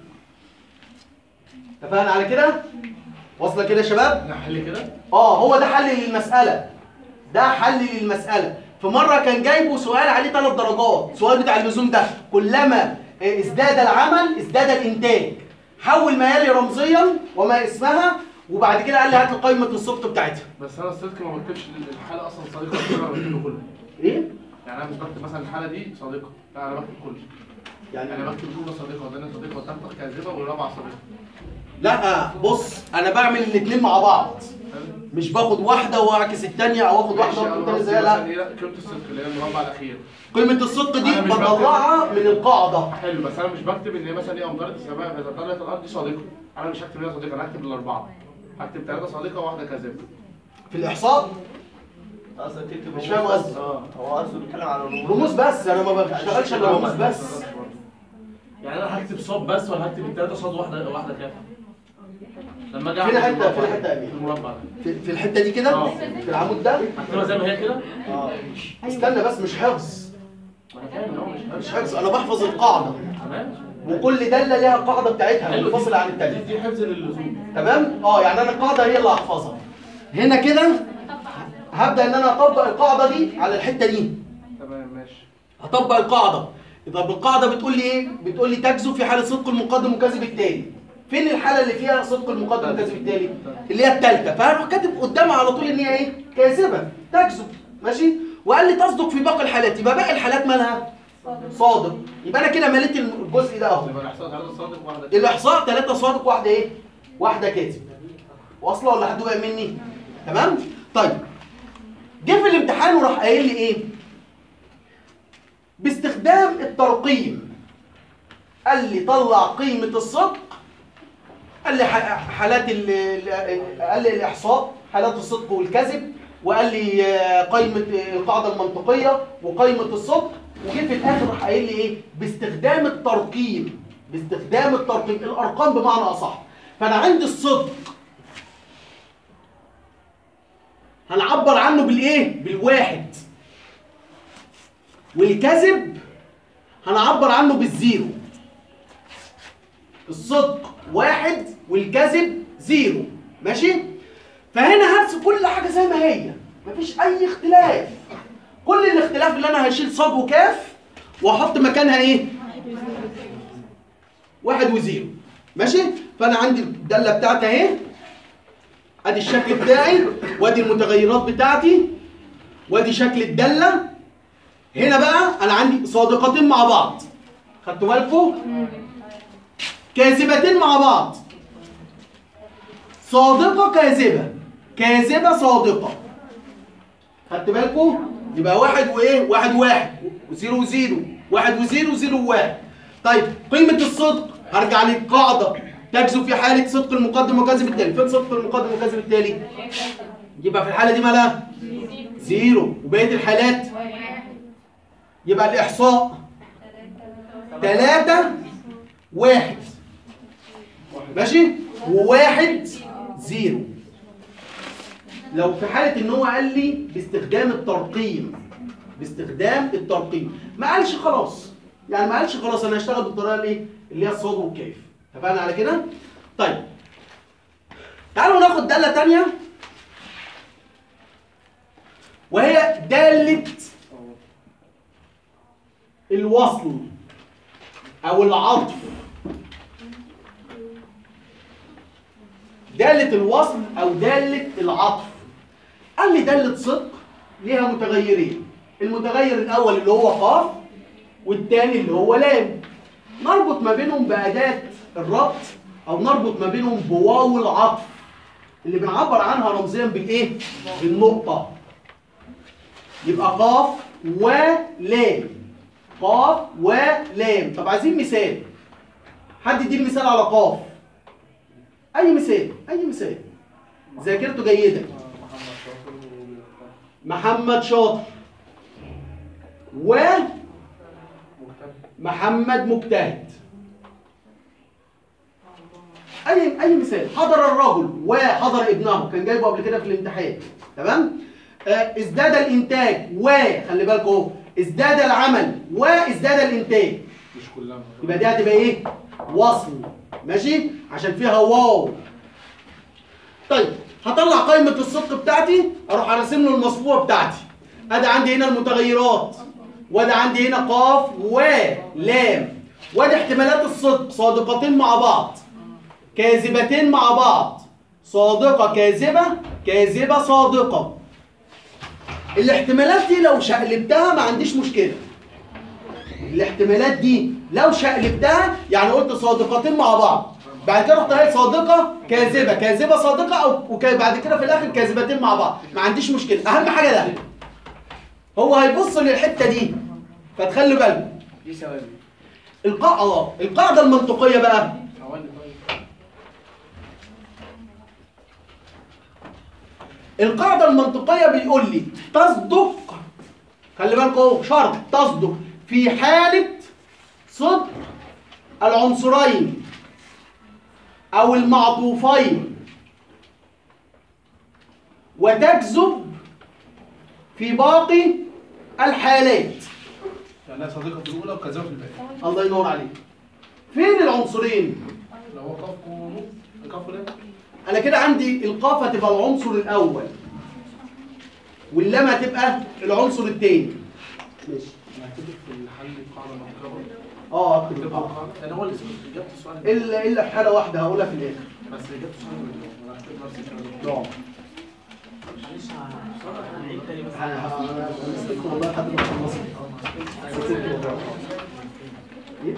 Speaker 2: اتفقنا على كده واصلة كده يا شباب
Speaker 1: نحل كده
Speaker 2: اه هو ده حل للمسألة ده حل للمسألة في مرة كان جايبه سؤال عليه ثلاث درجات السؤال بتاع اللزوم ده كلما آه، ازداد العمل ازداد الانتاج حول ما يلي رمزيا وما اسمها وبعد كده قال لي هات لي قائمة الصدق بتاعتها
Speaker 1: بس انا الصدق ما بكتبش الحاله اصلا صديقه انا بكتبه كله
Speaker 2: ايه؟
Speaker 1: يعني انا مش بكتب مثلا الحاله دي صديقه لا انا بكتب كله يعني انا بكتب الاولى صديقه والثانيه صديقه والثالثه كاذبه والرابعه صديقه
Speaker 2: لا بص انا بعمل الاثنين مع بعض
Speaker 1: فاهم؟
Speaker 2: مش باخد واحده واعكس الثانيه او اخد واحده
Speaker 1: ماشي،
Speaker 2: واخد
Speaker 1: أنا
Speaker 2: الثانيه
Speaker 1: قصدي
Speaker 2: زي
Speaker 1: مثلا
Speaker 2: لا
Speaker 1: ايه لا قيمه الصدق اللي هي المربع الاخير
Speaker 2: قيمه الصدق دي
Speaker 1: أنا مش بكتب.
Speaker 2: بطلعها من القاعده
Speaker 1: حلو بس انا مش بكتب ان هي مثلا ايه امطارة السماء فاذا طلعت الارض دي صديقه انا مش هكتب ان هي صديقه انا هكتب الاربعه هكتب ثلاثه صديقه وواحده كاذبه
Speaker 2: في الاحصاء
Speaker 5: اصلا تكتب
Speaker 2: مش فاهم قصدي.
Speaker 5: اه هو قصده بيتكلم على الرموز
Speaker 2: رموز بس انا ما بشتغلش الا رموز بس
Speaker 6: يعني انا هكتب صاد بس ولا هكتب التلاته صاد واحده واحده كام؟ لما اجي
Speaker 2: فين
Speaker 6: أعمل
Speaker 2: حتة-
Speaker 6: المربع
Speaker 2: فين حتة يا
Speaker 6: ده،
Speaker 2: أمين؟
Speaker 6: المربع ده
Speaker 2: في, في الحته دي كده
Speaker 6: آه.
Speaker 2: في العمود ده
Speaker 6: هكتبها زي ما هي كده؟
Speaker 5: اه
Speaker 2: استنى بس مش حفظ
Speaker 6: ما انا فاهم ان هو مش
Speaker 2: مش حفظ انا بحفظ القاعده
Speaker 6: تمام
Speaker 2: وكل داله ليها القاعده بتاعتها
Speaker 6: حلو، دي-
Speaker 2: منفصله عن
Speaker 6: دي-
Speaker 2: الثانيه
Speaker 6: دي حفظ للزوم
Speaker 2: تمام اه يعني انا القاعده هي اللي هحفظها هنا كده هبدا ان انا اطبق القاعده دي على الحته دي
Speaker 1: تمام ماشي
Speaker 2: هطبق القاعده طب القاعده بتقول لي ايه بتقول لي تجزو في حاله صدق المقدم وكذب التالي فين الحاله اللي فيها صدق المقدم وكذب التالي اللي هي الثالثه فهروح كاتب قدامها على طول ان هي ايه كاذبه تجزو ماشي وقال لي تصدق في باقي الحالات يبقى باقي الحالات مالها صادق يبقى انا كده مليت الجزء ده اهو
Speaker 1: يبقى الاحصاء ثلاثه صادق وواحده كاذبة.
Speaker 2: الاحصاء ثلاثة صادق واحدة ايه؟ واحدة كاذب. واصلة ولا حد بقى مني؟ تمام؟ طيب جه في الامتحان وراح قايل لي ايه؟ باستخدام الترقيم قال لي طلع قيمة الصدق قال لي ح- حالات ال ال- قال لي الاحصاء حالات الصدق والكذب وقال لي آه، قيمة آه، القاعدة المنطقية وقيمة الصدق وجه في الاخر راح قايل لي ايه؟ باستخدام الترقيم باستخدام الترقيم الارقام بمعنى اصح فانا عندي الصدق هنعبر عنه بالايه؟ بالواحد والكذب هنعبر عنه بالزيرو الصدق واحد والكذب زيرو ماشي فهنا هرسم كل حاجه زي ما هي مفيش اي اختلاف كل الاختلاف اللي انا هشيل صاد وكاف واحط مكانها ايه واحد وزيرو ماشي فانا عندي الداله بتاعتي اهي ادي الشكل بتاعي وادي المتغيرات بتاعتي وادي شكل الداله هنا بقى انا عندي صادقتين مع بعض خدتوا بالكم كاذبتين مع بعض صادقه كاذبه كاذبه صادقه خدت بالكم يبقى واحد وايه واحد واحد وزيرو وزيرو واحد وزيرو زيرو وواحد طيب قيمة الصدق هرجع للقاعدة تجزو في حالة صدق المقدم وكذب التالي فين صدق المقدم وكذب التالي يبقى في الحالة دي مالها زيرو وبقية الحالات يبقى الإحصاء ثلاثة واحد ماشي وواحد زيرو لو في حالة ان هو قال لي باستخدام الترقيم باستخدام الترقيم ما قالش خلاص يعني ما قالش خلاص انا هشتغل بالطريقه الايه اللي هي الصاد والكيف اتفقنا على كده طيب تعالوا ناخد داله تانية وهي داله الوصل او العطف دالة الوصل او دالة العطف قال لي دالة صدق ليها متغيرين المتغير الاول اللي هو قاف والتاني اللي هو لام نربط ما بينهم بأداة الربط او نربط ما بينهم بواو العطف اللي بنعبر عنها رمزيا بالايه بالنقطة يبقى قاف ولام قاف ولام طب عايزين مثال حد يديني مثال على قاف اي مثال اي مثال ذاكرته جيدة محمد شاطر و محمد مجتهد اي اي مثال حضر الرجل وحضر ابنه كان جايبه قبل كده في الامتحان تمام آه ازداد الانتاج وخلي بالكم اهو ازداد العمل وازداد الانتاج
Speaker 6: مش كلها
Speaker 2: يبقى دي هتبقى ايه وصل ماشي عشان فيها واو طيب هطلع قائمة الصدق بتاعتي اروح ارسم له المصفوفة بتاعتي ادي عندي هنا المتغيرات وادي عندي هنا قاف ولام وادي احتمالات الصدق صادقتين مع بعض كاذبتين مع بعض صادقة كاذبة كاذبة صادقة الاحتمالات دي لو شقلبتها ما عنديش مشكلة الاحتمالات دي لو شقلبتها يعني قلت صادقتين مع بعض بعد كده رحت قايل صادقه كاذبه كاذبه صادقه او وك- بعد كده في الاخر كاذبتين مع بعض ما عنديش مشكله اهم حاجه ده هو هيبص للحته دي فتخلوا بالكم
Speaker 1: دي ثوابت
Speaker 2: القاعده القاعده المنطقيه بقى
Speaker 1: ثواني طيب
Speaker 2: القاعده المنطقيه بيقول لي تصدق خلي بالكم اهو شرط تصدق في حاله صدق العنصرين او المعطوفين وتكذب في باقي الحالات
Speaker 6: يعني هي صديقة في الأولى وكذابة في الباقي
Speaker 2: الله ينور عليك فين العنصرين
Speaker 6: لو هو قاف ونون قاف ولام
Speaker 2: انا كده عندي القاف هتبقى العنصر الاول واللام هتبقى العنصر الثاني ماشي
Speaker 6: هكتب في الحل قاعدة منقرة
Speaker 2: اه اكتب
Speaker 6: اكتب
Speaker 2: القاعدة.
Speaker 6: قاعدة لأن هو اللي إجابة السؤال
Speaker 2: الا الا في حاله واحده هقولها في الاخر
Speaker 6: بس إجابة السؤال اللي أنا هكتب نفس الكلام
Speaker 2: نعم
Speaker 3: معلش هنعيد تاني بس
Speaker 2: انا هستغفر والله لحد ما اخلص إيه؟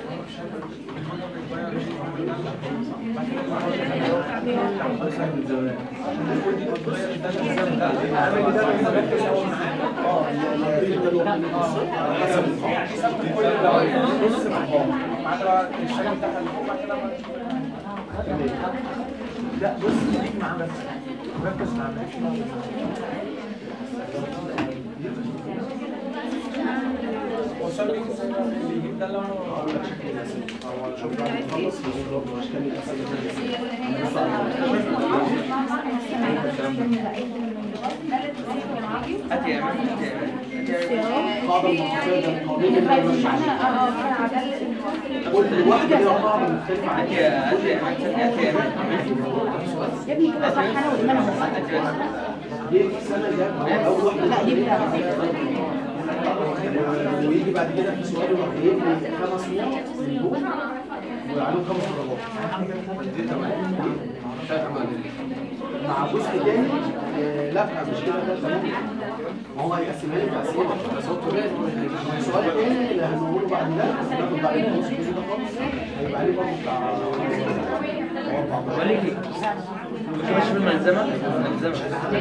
Speaker 3: لا بص خليك معاه بس ركز معاه مالكش
Speaker 2: القاعده المنطقيه ده القانون اللي انا ماشي عليه كل واحده ليها قاعده مختلفه عن
Speaker 4: يا ابني كده صح انا وايمان
Speaker 2: دي السنه اللي هو اول واحده
Speaker 4: لا دي بتاعت
Speaker 2: ويجي بعد كده في سؤال يروح جايب لي خمس نقط من دول وعليهم خمس درجات
Speaker 6: دي تمام فيها تمام
Speaker 2: مع جزء تاني آه، لا مش كده ده تمام ما هو هيقسمها لي تقسيمه
Speaker 6: بس هو طبيعي إن هو هيجي.
Speaker 2: السؤال التاني اللي هنقوله بعد ده هناخد بعد النص الجزء ده خالص هيبقى عليه برضه بتاع
Speaker 7: مالكي مش في الملزمة الملزمة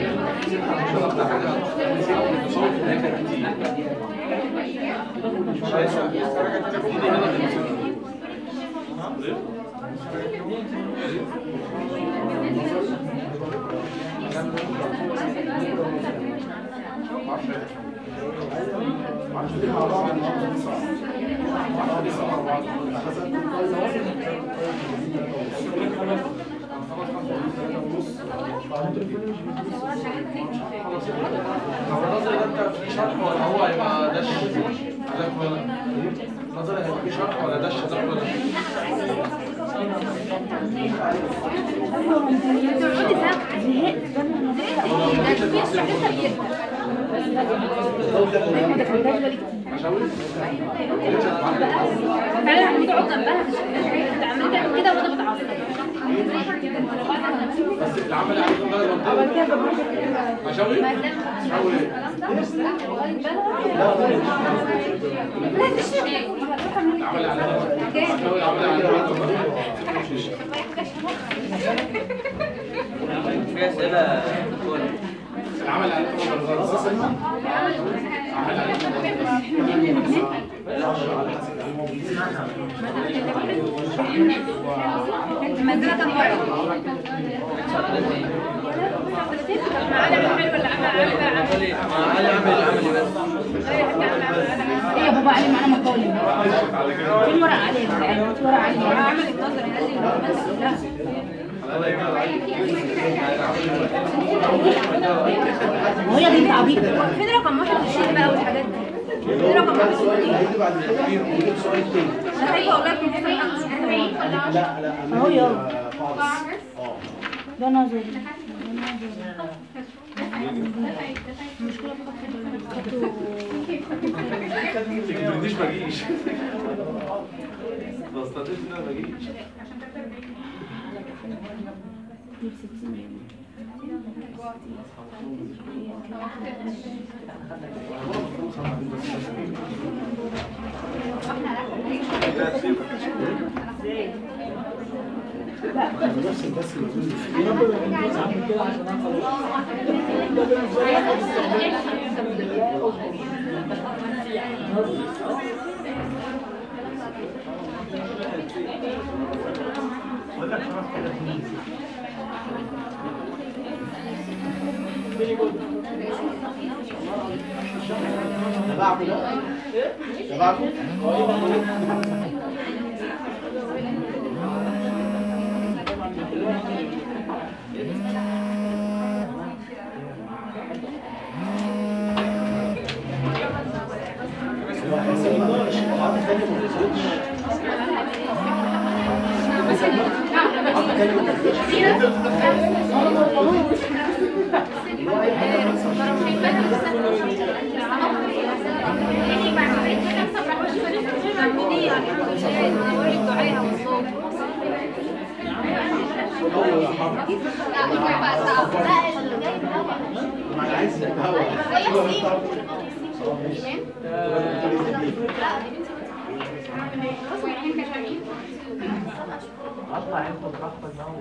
Speaker 6: هو النظري ده انت في شرح ولا هو هيبقى دش عذاب ولا النظري هيبقى في شرح ولا دش عذاب ولا
Speaker 4: زهقت
Speaker 6: ولو جيت للمصري كله ده.
Speaker 4: ما دخلتهاش بالي كتير
Speaker 1: مشاوي
Speaker 4: فعلا بتقعد جنبها انت عمال تعمل كده وانا بتعصب
Speaker 1: بس العمل عليكم بقى منطقي مشاوي مشاوي العمل عليكم مشاوي العمل عليكم
Speaker 7: في اسئله دكتور
Speaker 1: العمل عليكم بالغلط العمل عليكم
Speaker 4: المنزله كام مره؟ معانا من حلو ولا عمل
Speaker 7: علي علي عمل العملي بس
Speaker 4: ايه يا بابا علي معانا مقالي فين ورق علي في ورق علي عمل 12 لازم وهي دي تعبيط فين رقم واحد الشيء بقى والحاجات دي فين رقم واحد
Speaker 2: هيجي بعد كده ونجيب سؤال تاني
Speaker 4: انا خايفه اقول لكم
Speaker 2: لا لا
Speaker 4: أهو
Speaker 2: أنا
Speaker 4: يلا.
Speaker 2: خالص اه
Speaker 4: ده نظري
Speaker 1: تجبرنيش ما اجيش ما استطيعش ان انا ما اجيش
Speaker 2: نفس بس اللي تبعكم ده تبعكم انا عايز
Speaker 3: اطلع انت براحتك بقى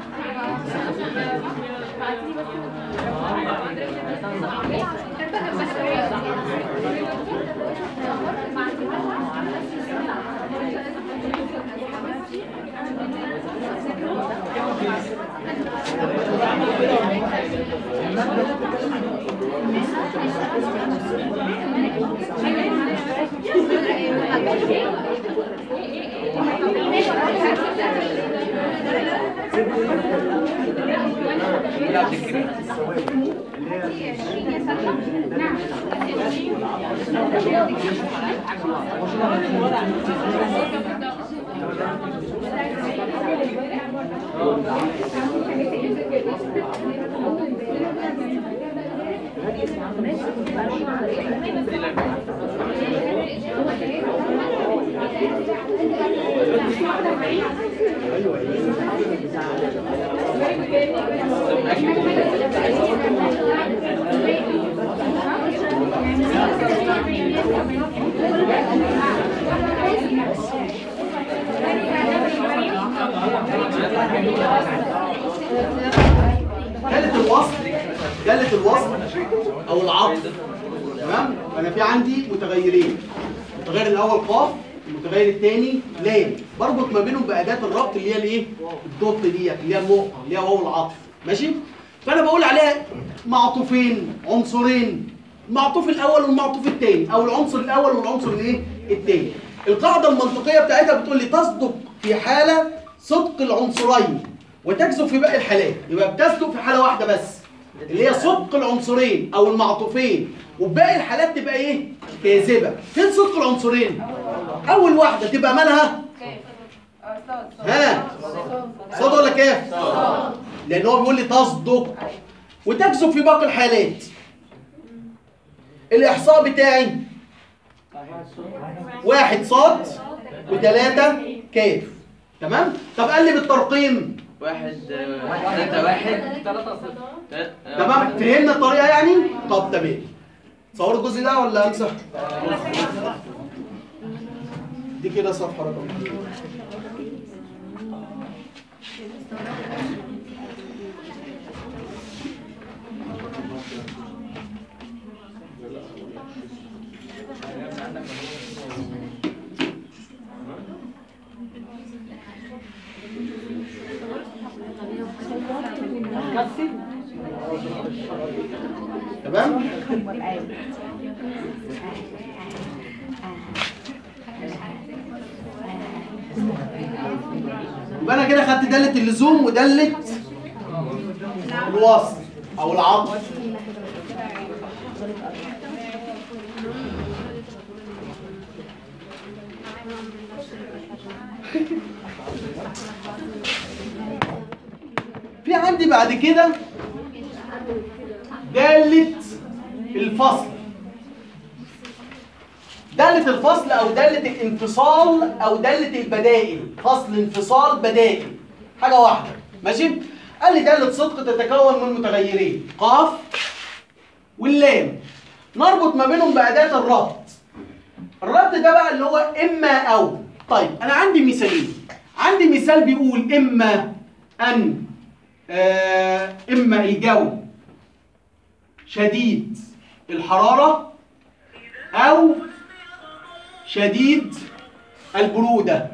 Speaker 2: جلة الوصل جلة الوصل او العطف تمام انا في عندي متغيرين المتغير الاول قاف المتغير الثاني لام بربط ما بينهم باداه الربط اللي هي الايه الدوت ديت اللي هي النقطه اللي هي واو العطف ماشي فانا بقول عليها معطوفين عنصرين المعطوف الاول والمعطوف الثاني او العنصر الاول والعنصر الايه الثاني القاعده المنطقيه بتاعتها بتقول لي تصدق في حاله صدق العنصرين وتكذب في باقي الحالات يبقى بتصدق في حاله واحده بس اللي هي صدق العنصرين او المعطوفين وباقي الحالات تبقى ايه كاذبه فين صدق العنصرين اول واحده تبقى مالها ها صاد ولا كاف لان هو بيقول لي تصدق وتكذب في باقي الحالات الاحصاء بتاعي واحد صاد وثلاثة كاف تمام طب قلب الترقيم
Speaker 7: واحد آه، ثلاثة واحد
Speaker 3: ثلاثة صفر
Speaker 7: تلاتة-
Speaker 2: تمام فهمنا الطريقة يعني طب تمام صوروا الجزء ده ولا امسح دي كده صفحة رقم تمام يبقى انا كده خدت دالة اللزوم ودالة الوصل او العطف في عندي بعد كده دالة الفصل دالة الفصل أو دالة الانفصال أو دالة البدائل فصل انفصال بدائل حاجة واحدة ماشي؟ قال لي دالة صدق تتكون من متغيرين قاف واللام نربط ما بينهم بأداة الربط الربط ده بقى اللي هو إما أو طيب أنا عندي مثالين عندي مثال بيقول إما أن آه إما الجو شديد الحرارة أو شديد البرودة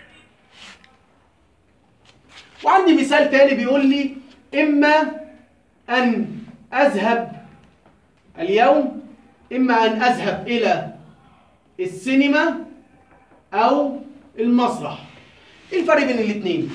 Speaker 2: وعندي مثال تاني بيقول لي إما أن أذهب اليوم إما أن أذهب إلى السينما أو المسرح إيه الفرق بين الاتنين؟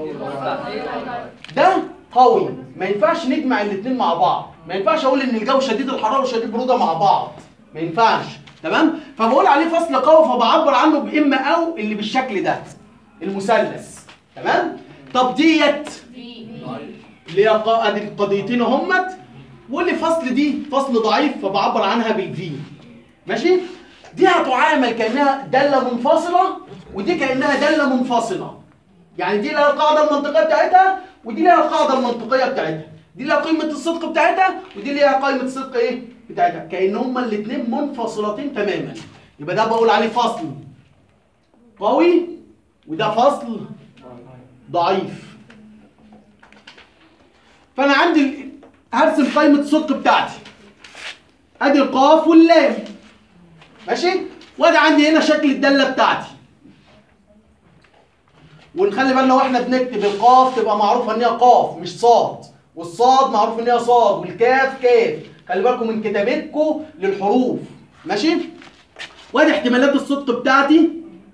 Speaker 2: ده قوي ما ينفعش نجمع الاثنين مع بعض ما ينفعش اقول ان الجو شديد الحراره وشديد البروده مع بعض ما ينفعش تمام فبقول عليه فصل قوي فبعبر عنه باما او اللي بالشكل ده المثلث تمام طب ديت اللي هي قا- ادي القضيتين اهمت واللي فصل دي فصل ضعيف فبعبر عنها بالفي ماشي دي هتعامل كانها داله منفصله ودي كانها داله منفصله يعني دي لها القاعده المنطقيه بتاعتها ودي لها القاعده المنطقيه بتاعتها دي لها قيمه الصدق بتاعتها ودي لها قيمه الصدق ايه بتاعتها كان هما الاثنين منفصلتين تماما يبقى ده بقول عليه فصل قوي وده فصل ضعيف فانا عندي ال- هرسم قيمه الصدق بتاعتي ادي القاف واللام ماشي وادي عندي هنا شكل الداله بتاعتي ونخلي بالنا واحنا بنكتب القاف تبقى معروفه ان هي قاف مش صاد والصاد معروف ان هي صاد والكاف كاف خلي بالكم من كتابتكم للحروف ماشي وادي احتمالات الصدق بتاعتي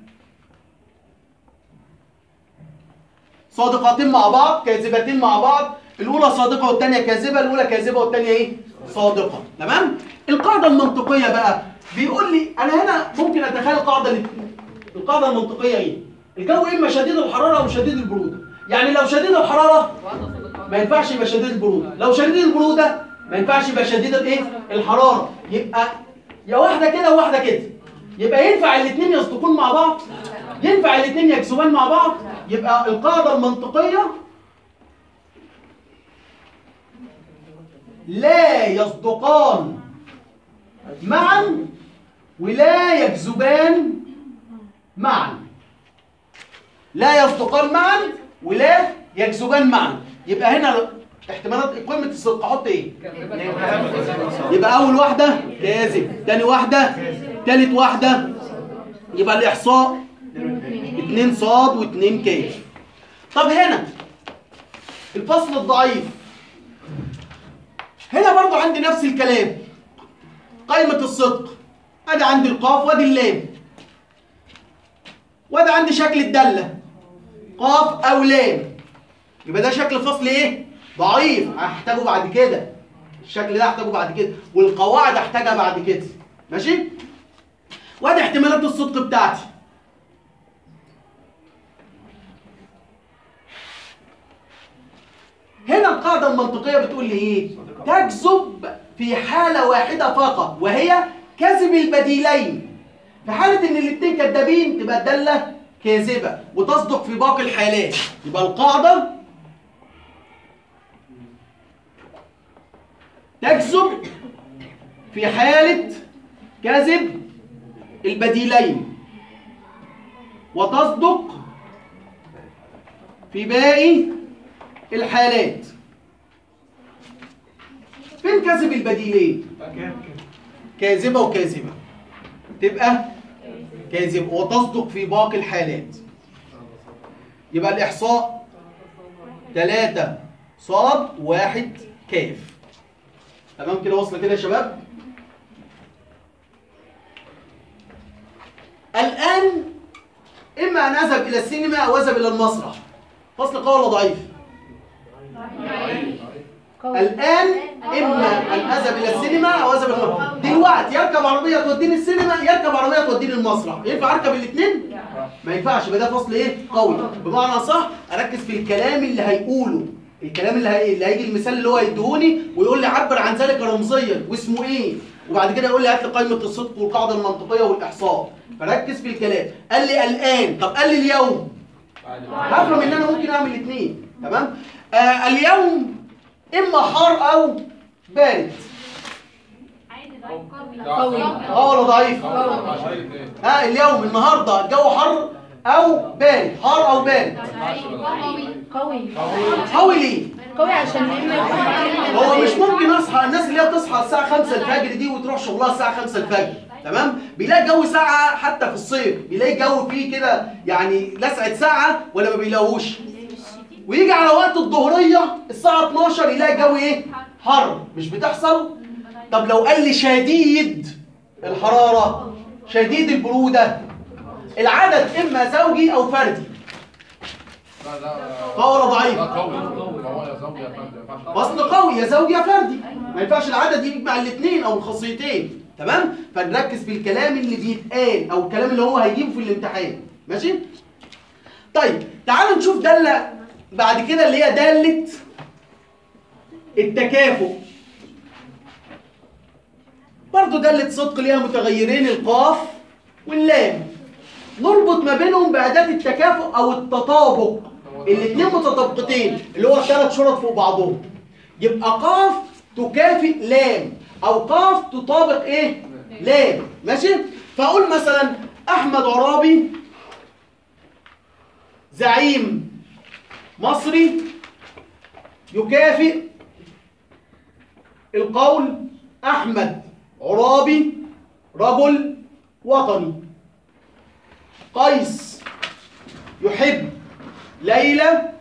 Speaker 2: صادقتين مع بعض كاذبتين مع بعض الاولى صادقه والثانيه كاذبه الاولى كاذبه والثانيه ايه صادقه تمام القاعده المنطقيه بقى بيقول لي انا هنا ممكن اتخيل القاعده اللي القاعده المنطقيه ايه الجو اما شديد الحراره او شديد البروده يعني لو شديد الحراره ما ينفعش يبقى شديد البروده لو شديد البروده ما ينفعش يبقى شديد الايه الحراره يبقى يا واحده كده وواحده كده يبقى ينفع الاثنين يصدقون مع بعض ينفع الاثنين يكسبان مع بعض يبقى القاعده المنطقيه لا يصدقان معا ولا يكذبان معا لا يصدقان معا ولا يكذبان معا يبقى هنا احتمالات قيمة الصدق احط ايه؟ يبقى أول واحدة كاذب، تاني واحدة تالت واحدة يبقى الإحصاء اتنين صاد واتنين كاف. طب هنا الفصل الضعيف هنا برضو عندي نفس الكلام قائمة الصدق ادي عندي القاف وادي اللام وادي عندي شكل الدالة قاف او لام يبقى ده شكل فصل ايه ضعيف هحتاجه بعد كده الشكل ده هحتاجه بعد كده والقواعد هحتاجها بعد كده ماشي وادي احتمالات الصدق بتاعتي هنا القاعدة المنطقية بتقول لي ايه تكذب في حالة واحدة فقط وهي كذب البديلين في حالة إن الاتنين كدابين تبقى الدالة كاذبة وتصدق في باقي الحالات يبقى القاعدة تكذب في حالة كذب البديلين وتصدق في باقي الحالات فين كذب البديلين كاذبة وكاذبة تبقى كاذبة وتصدق في باقي الحالات يبقى الإحصاء ثلاثة صاد واحد كاف تمام كده وصل كده يا شباب الآن إما أن أذهب إلى السينما أو أذهب إلى المسرح فصل قوي ولا ضعيف؟ الآن إما أن أذهب إلى السينما أو أذهب إلى المسرح دلوقتي يركب عربية توديني السينما يركب عربية توديني المسرح ينفع أركب الاثنين؟ ما ينفعش يبقى ده فصل إيه؟ قوي بمعنى صح أركز في الكلام اللي هيقوله الكلام اللي, هي... اللي هيجي المثال اللي هو هيديهوني ويقول لي عبر عن ذلك رمزيا واسمه ايه وبعد كده يقول لي هات لي قائمه الصدق والقاعده المنطقيه والاحصاء فركز في الكلام قال لي الان طب قال لي اليوم هفهم ان انا ممكن اعمل الاثنين تمام آه اليوم اما حار او بارد
Speaker 4: قوي
Speaker 2: اه ولا ضعيف ها اليوم النهارده الجو حر او بارد حار او بارد
Speaker 4: قوي
Speaker 2: قوي ليه
Speaker 4: قوي عشان اما يكون
Speaker 2: هو مش ممكن اصحى الناس اللي هي تصحى الساعه 5 الفجر دي وتروح شغلها الساعه 5 الفجر تمام بيلاقي الجو ساعه حتى في الصيف بيلاقي الجو فيه كده يعني لسعه ساعه ولا ما بيلاقوش ويجي على وقت الظهريه الساعه 12 يلاقي الجو ايه حر مش بتحصل طب لو قال لي شديد الحراره شديد البروده العدد اما زوجي او فردي
Speaker 1: لا لا
Speaker 2: قوي ولا ضعيف
Speaker 1: لا قوي هو يا زوجي يا فندم ما ينفعش
Speaker 2: فصل قوي يا زوجي يا فردي ما ينفعش العدد يجمع الاثنين او الخاصيتين تمام فنركز في الكلام اللي بيتقال او الكلام اللي هو هيجيبه في الامتحان ماشي طيب تعالوا نشوف داله بعد كده اللي هي داله التكافؤ برضو داله صدق ليها متغيرين القاف واللام نربط ما بينهم بأداة التكافؤ أو التطابق الاثنين متطابقتين اللي هو ثلاث شرط فوق بعضهم يبقى قاف تكافئ لام أو قاف تطابق إيه؟ لام ماشي؟ فأقول مثلا أحمد عرابي زعيم مصري يكافئ القول أحمد عرابي رجل وطني قيس يحب ليلى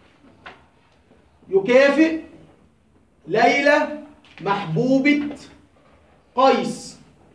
Speaker 2: يكافئ ليلى محبوبة قيس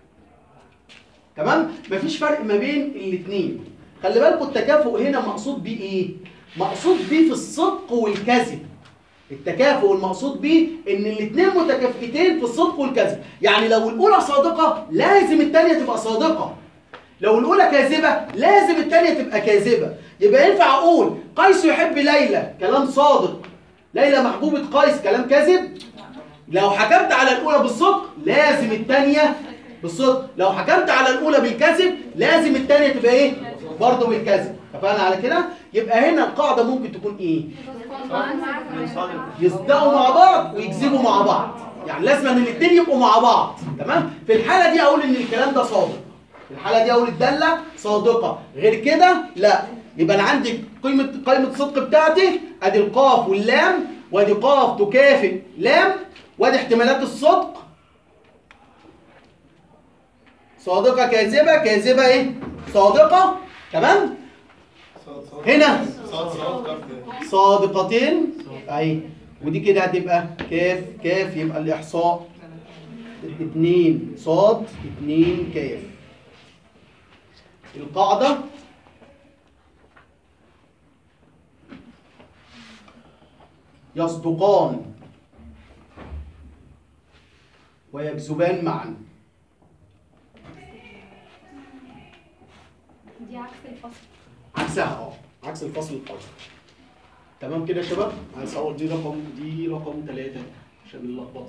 Speaker 2: تمام مفيش فرق ما بين الاثنين خلي بالكم التكافؤ هنا مقصود بيه ايه مقصود بيه في الصدق والكذب التكافؤ المقصود بيه ان الاثنين متكافئتين في الصدق والكذب يعني لو الاولى صادقه لازم الثانيه تبقى صادقه لو الاولى كاذبه لازم الثانيه تبقى كاذبه يبقى ينفع اقول قيس يحب ليلى كلام صادق ليلى محبوبه قيس كلام كاذب لو حكمت على الاولى بالصدق لازم الثانيه بالصدق لو حكمت على الاولى بالكذب لازم الثانيه تبقى ايه برضه بالكذب اتفقنا على كده يبقى هنا القاعده ممكن تكون ايه يصدقوا مع بعض ويكذبوا مع بعض يعني لازم ان الاثنين يبقوا مع بعض تمام في الحاله دي اقول ان الكلام ده صادق في الحاله دي اقول الداله صادقه غير كده لا يبقى انا عندي قيمه قائمه الصدق بتاعتي ادي القاف واللام وادي قاف تكافئ لام وادي احتمالات الصدق صادقه كاذبه كاذبه ايه صادقه تمام هنا صادقتين اهي ودي كده هتبقى كاف كاف يبقى الاحصاء اتنين صاد اتنين كاف القاعدة يصدقان ويكذبان معا
Speaker 8: دي عكس الفصل
Speaker 2: عكسها اه عكس الفصل القوي تمام كده يا شباب عايز اقول دي رقم دي رقم ثلاثة عشان اللخبطه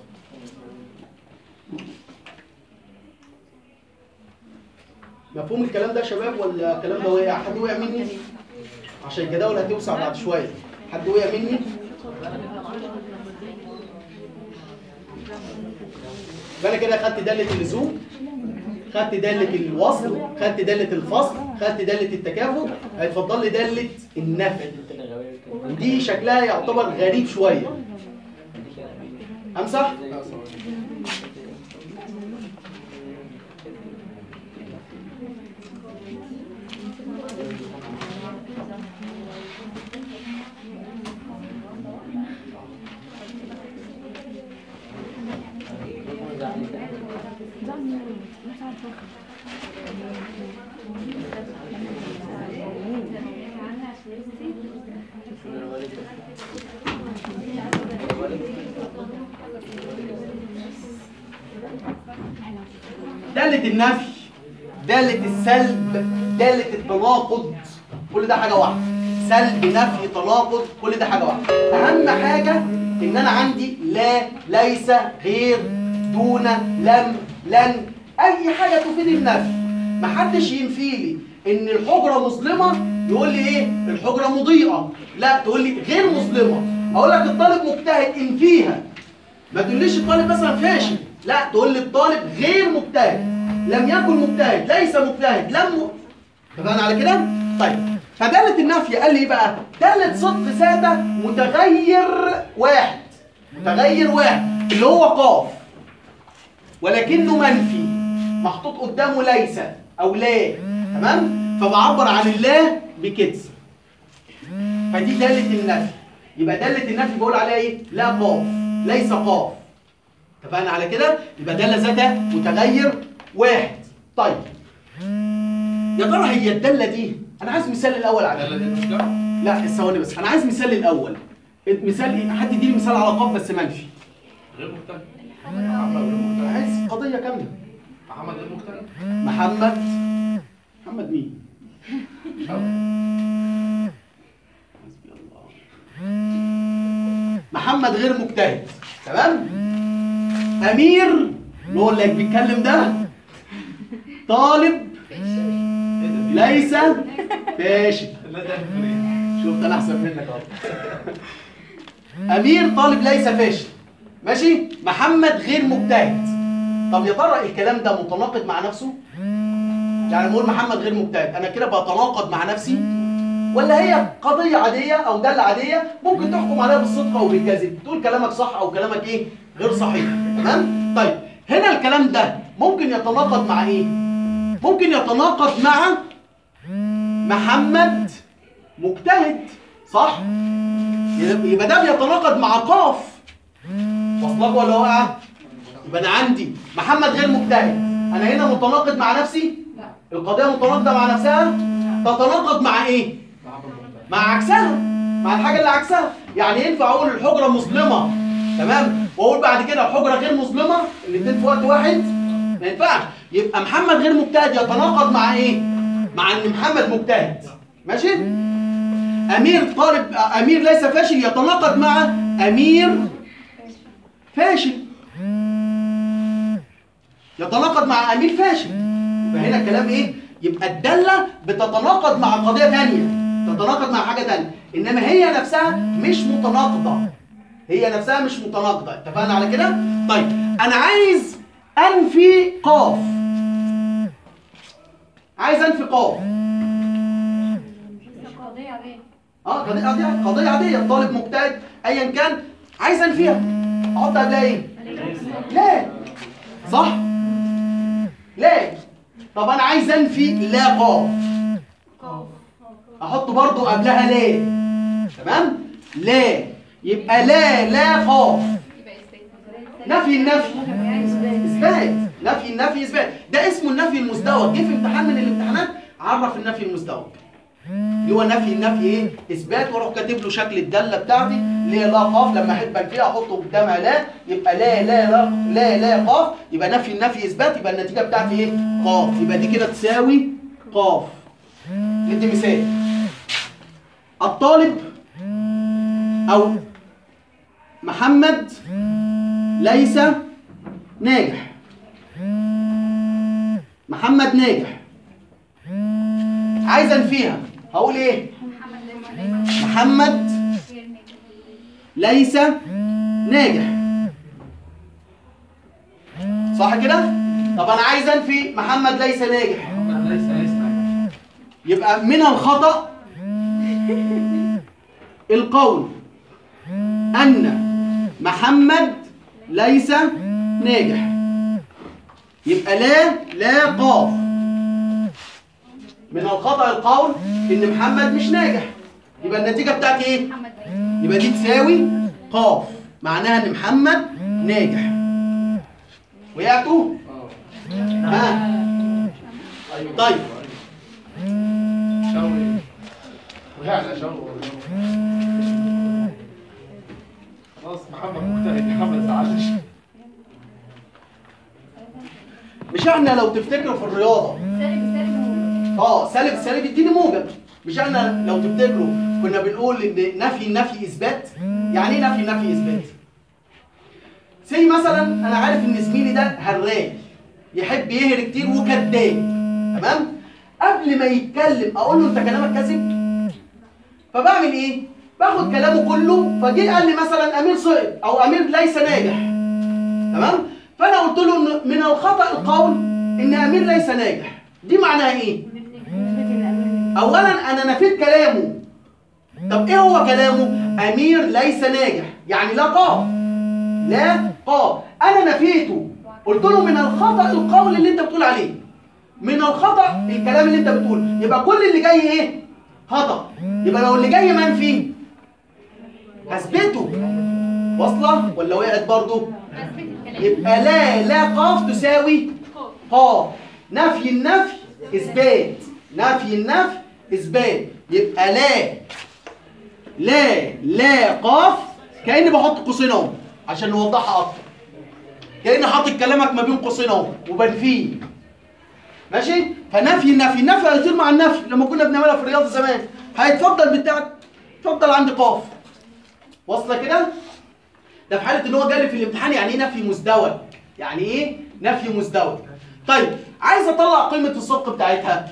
Speaker 2: مفهوم الكلام ده يا شباب ولا الكلام ده وقع حد وقع مني عشان الجداول هتوسع بعد شويه حد وقع مني يبقى انا كده خدت داله اللزوم خدت داله الوصل خدت داله الفصل خدت داله التكافؤ هيتفضل لي داله النفي ودي شكلها يعتبر غريب شويه امسح دالة النفي دالة السلب دالة التناقض كل ده حاجة واحدة سلب نفي تناقض كل ده حاجة واحدة أهم حاجة إن أنا عندي لا ليس غير دون لم لن أي حاجة تفيد النفي محدش ينفي لي إن الحجرة مظلمة يقول لي إيه الحجرة مضيئة لا تقول لي غير مظلمة أقول لك الطالب مجتهد انفيها ما تقوليش الطالب مثلا فاشل لا تقول لي الطالب غير مجتهد لم يكن مجتهد ليس مجتهد لم م... اتفقنا على كده طيب فدالة النفي قال لي ايه بقى دالة صدق ذاته متغير واحد متغير واحد اللي هو قاف ولكنه منفي محطوط قدامه ليس او لا تمام فبعبر عن الله بكده فدي دالة النفي يبقى دالة النفي بقول عليها ايه لا قاف ليس قاف اتفقنا على كده يبقى دالة ذاتها متغير واحد طيب يا ترى هي الدالة دي انا عايز مثال الاول عليها
Speaker 1: دالة دي المشكلة
Speaker 2: لا ثواني بس انا عايز مثال الاول مثال ايه حد يديني مثال على قاف بس منفي
Speaker 1: غير مختلف محمد غير
Speaker 2: انا
Speaker 1: مختلف
Speaker 2: عايز قضية كاملة
Speaker 1: محمد غير مختلف
Speaker 2: محمد محمد مين حسبي الله. محمد غير مجتهد تمام امير اللي هو اللي بيتكلم ده طالب ليس فاشل
Speaker 5: لا ده فريق
Speaker 2: شفت انا احسن منك اهو امير طالب ليس فاشل ماشي محمد غير مجتهد طب يا ترى الكلام ده متناقض مع نفسه يعني بقول محمد غير مجتهد انا كده بتناقض مع نفسي ولا هي قضية عادية أو دالة عادية ممكن تحكم عليها بالصدق أو بالكذب تقول كلامك صح أو كلامك إيه غير صحيح تمام طيب هنا الكلام ده ممكن يتناقض مع إيه ممكن يتناقض مع محمد مجتهد صح يبقى ده بيتناقض مع قاف وصلك ولا واقع يبقى انا عندي محمد غير مجتهد انا هنا متناقض مع نفسي
Speaker 4: لا
Speaker 2: القضيه متناقضه مع نفسها تتناقض مع ايه مع عكسها مع الحاجه اللي عكسها يعني ينفع اقول الحجره مظلمه تمام واقول بعد كده الحجره غير مظلمه الاثنين في وقت واحد ما ينفعش يبقى محمد غير مجتهد يتناقض مع ايه مع ان محمد مجتهد ماشي امير طالب امير ليس فاشل يتناقض مع امير فاشل يتناقض مع امير فاشل يبقى هنا الكلام ايه يبقى الداله بتتناقض مع قضيه ثانيه تتناقض مع حاجه ثانيه انما هي نفسها مش متناقضه هي نفسها مش متناقضه اتفقنا على كده طيب انا عايز انفي قاف عايز انفي قاف
Speaker 4: قضية عادية
Speaker 2: اه قضيه عاديه قضيه عاديه الطالب مجتهد ايا كان عايز انفيها احط قبلها ايه لا صح لا طب انا عايز انفي لا قاف احط برضو قبلها لا تمام لا يبقى لا لا قاف نفي النفي اثبات نفي النفي اثبات ده اسمه النفي المزدوج جه في امتحان من الامتحانات عرف النفي المزدوج اللي هو نفي النفي ايه اثبات واروح كاتب له شكل الداله بتاعتي اللي هي لا قاف لما احب انفيها احطه قدامها لا يبقى لا لا لا لا لا قاف يبقى نفي النفي اثبات يبقى النتيجه بتاعتي ايه قاف يبقى دي كده تساوي قاف ندي مثال الطالب او محمد ليس ناجح محمد ناجح عايز انفيها هقول ايه محمد ليس ناجح صح كده طب انا عايز انفي محمد ليس ناجح
Speaker 6: ليس ليس
Speaker 2: يبقى من الخطأ القول أن محمد ليس ناجح يبقى لا لا قاف من الخطأ القول إن محمد مش ناجح يبقى النتيجة بتاعتي إيه؟ يبقى دي تساوي قاف معناها إن محمد ناجح وقعتوا؟ ها طيب
Speaker 1: شوي ويعني شوي خلاص محمد مجتهد محمد زعلش
Speaker 2: مش احنا لو تفتكروا في الرياضه اه سالب سالب يديني موجب مش احنا لو تفتكروا كنا بنقول ان نفي النفي اثبات يعني ايه نفي النفي اثبات زي مثلا انا عارف ان زميلي ده هراي يحب يهري كتير وكذاب تمام قبل ما يتكلم اقول له انت كلامك كذب فبعمل ايه باخد كلامه كله فجه قال لي مثلا امير سقط او امير ليس ناجح تمام فانا قلت له ان من الخطا القول ان امير ليس ناجح دي معناها ايه اولا انا نفيت كلامه طب ايه هو كلامه امير ليس ناجح يعني لا قاف لا قاف انا نفيته قلت له من الخطا القول اللي انت بتقول عليه من الخطا الكلام اللي انت بتقول يبقى كل اللي جاي ايه خطا يبقى لو اللي جاي منفي هثبته واصله ولا وقعت برضه يبقى لا لا قاف تساوي قاف نفي النفي اثبات نفي النفي اثبات يبقى لا لا لا قاف كاني بحط قوسين اهو عشان نوضحها اكتر كاني حاطط كلامك ما بين قوسين اهو وبنفيه ماشي فنفي النفي النفي هيطير مع النفي لما كنا بنعملها في الرياضه زمان هيتفضل بتاعك اتفضل عندي قاف واصله كده ده في حاله ان هو جالي في الامتحان يعني ايه نفي مزدوج يعني ايه نفي مزدوج طيب عايز اطلع قيمه الصدق بتاعتها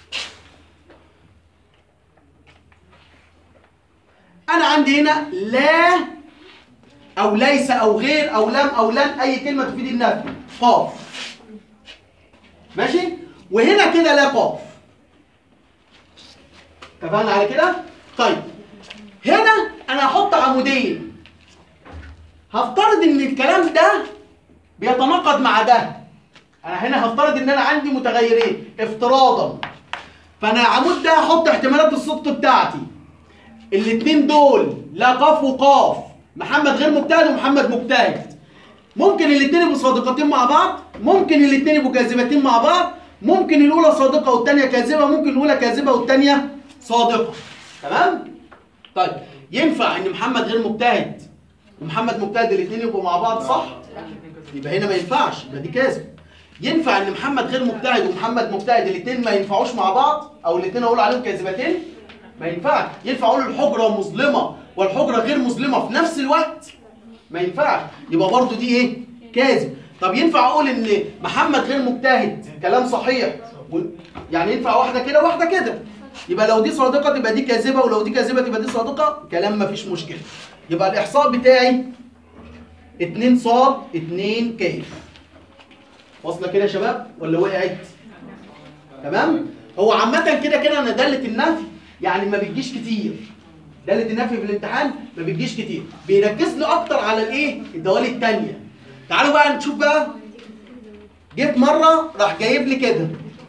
Speaker 2: انا عندي هنا لا او ليس او غير او لم او لن اي كلمه تفيد النفي قاف ماشي وهنا كده لا قاف اتفقنا على كده طيب هنا انا هحط عمودين هفترض ان الكلام ده بيتناقض مع ده انا هنا هفترض ان انا عندي متغيرين افتراضا فانا العمود ده هحط احتمالات الصدق بتاعتي الاتنين دول لا قاف وقاف محمد غير مجتهد ومحمد مجتهد ممكن الاتنين يبقوا صادقتين مع بعض ممكن الاتنين يبقوا كاذبتين مع بعض ممكن الاولى صادقه والثانيه كاذبه ممكن الاولى كاذبه والثانيه صادقه تمام طيب ينفع ان محمد غير مجتهد ومحمد مجتهد الاثنين يبقوا مع بعض صح يبقى هنا ما ينفعش يبقى دي كاذب ينفع ان محمد غير مجتهد ومحمد مجتهد الاثنين ما ينفعوش مع بعض او الاثنين اقول عليهم كاذبتين ما ينفعش ينفع اقول الحجره مظلمه والحجره غير مظلمه في نفس الوقت ما ينفعش يبقى برضو دي ايه كاذب طب ينفع اقول ان محمد غير مجتهد كلام صحيح و... يعني ينفع واحده كده واحده كده يبقى لو دي صادقه تبقى دي كاذبه ولو دي كاذبه تبقى دي صادقه كلام ما فيش مشكله يبقى الاحصاء بتاعي 2 صاد 2 كاف واصله كده يا شباب ولا وقعت تمام هو عامه كده كده انا داله النفي يعني ما بتجيش كتير داله النفي في الامتحان ما بتجيش كتير بيركزني اكتر على الايه الدوال الثانيه تعالوا بقى نشوف بقى جيت مره راح جايب لي كده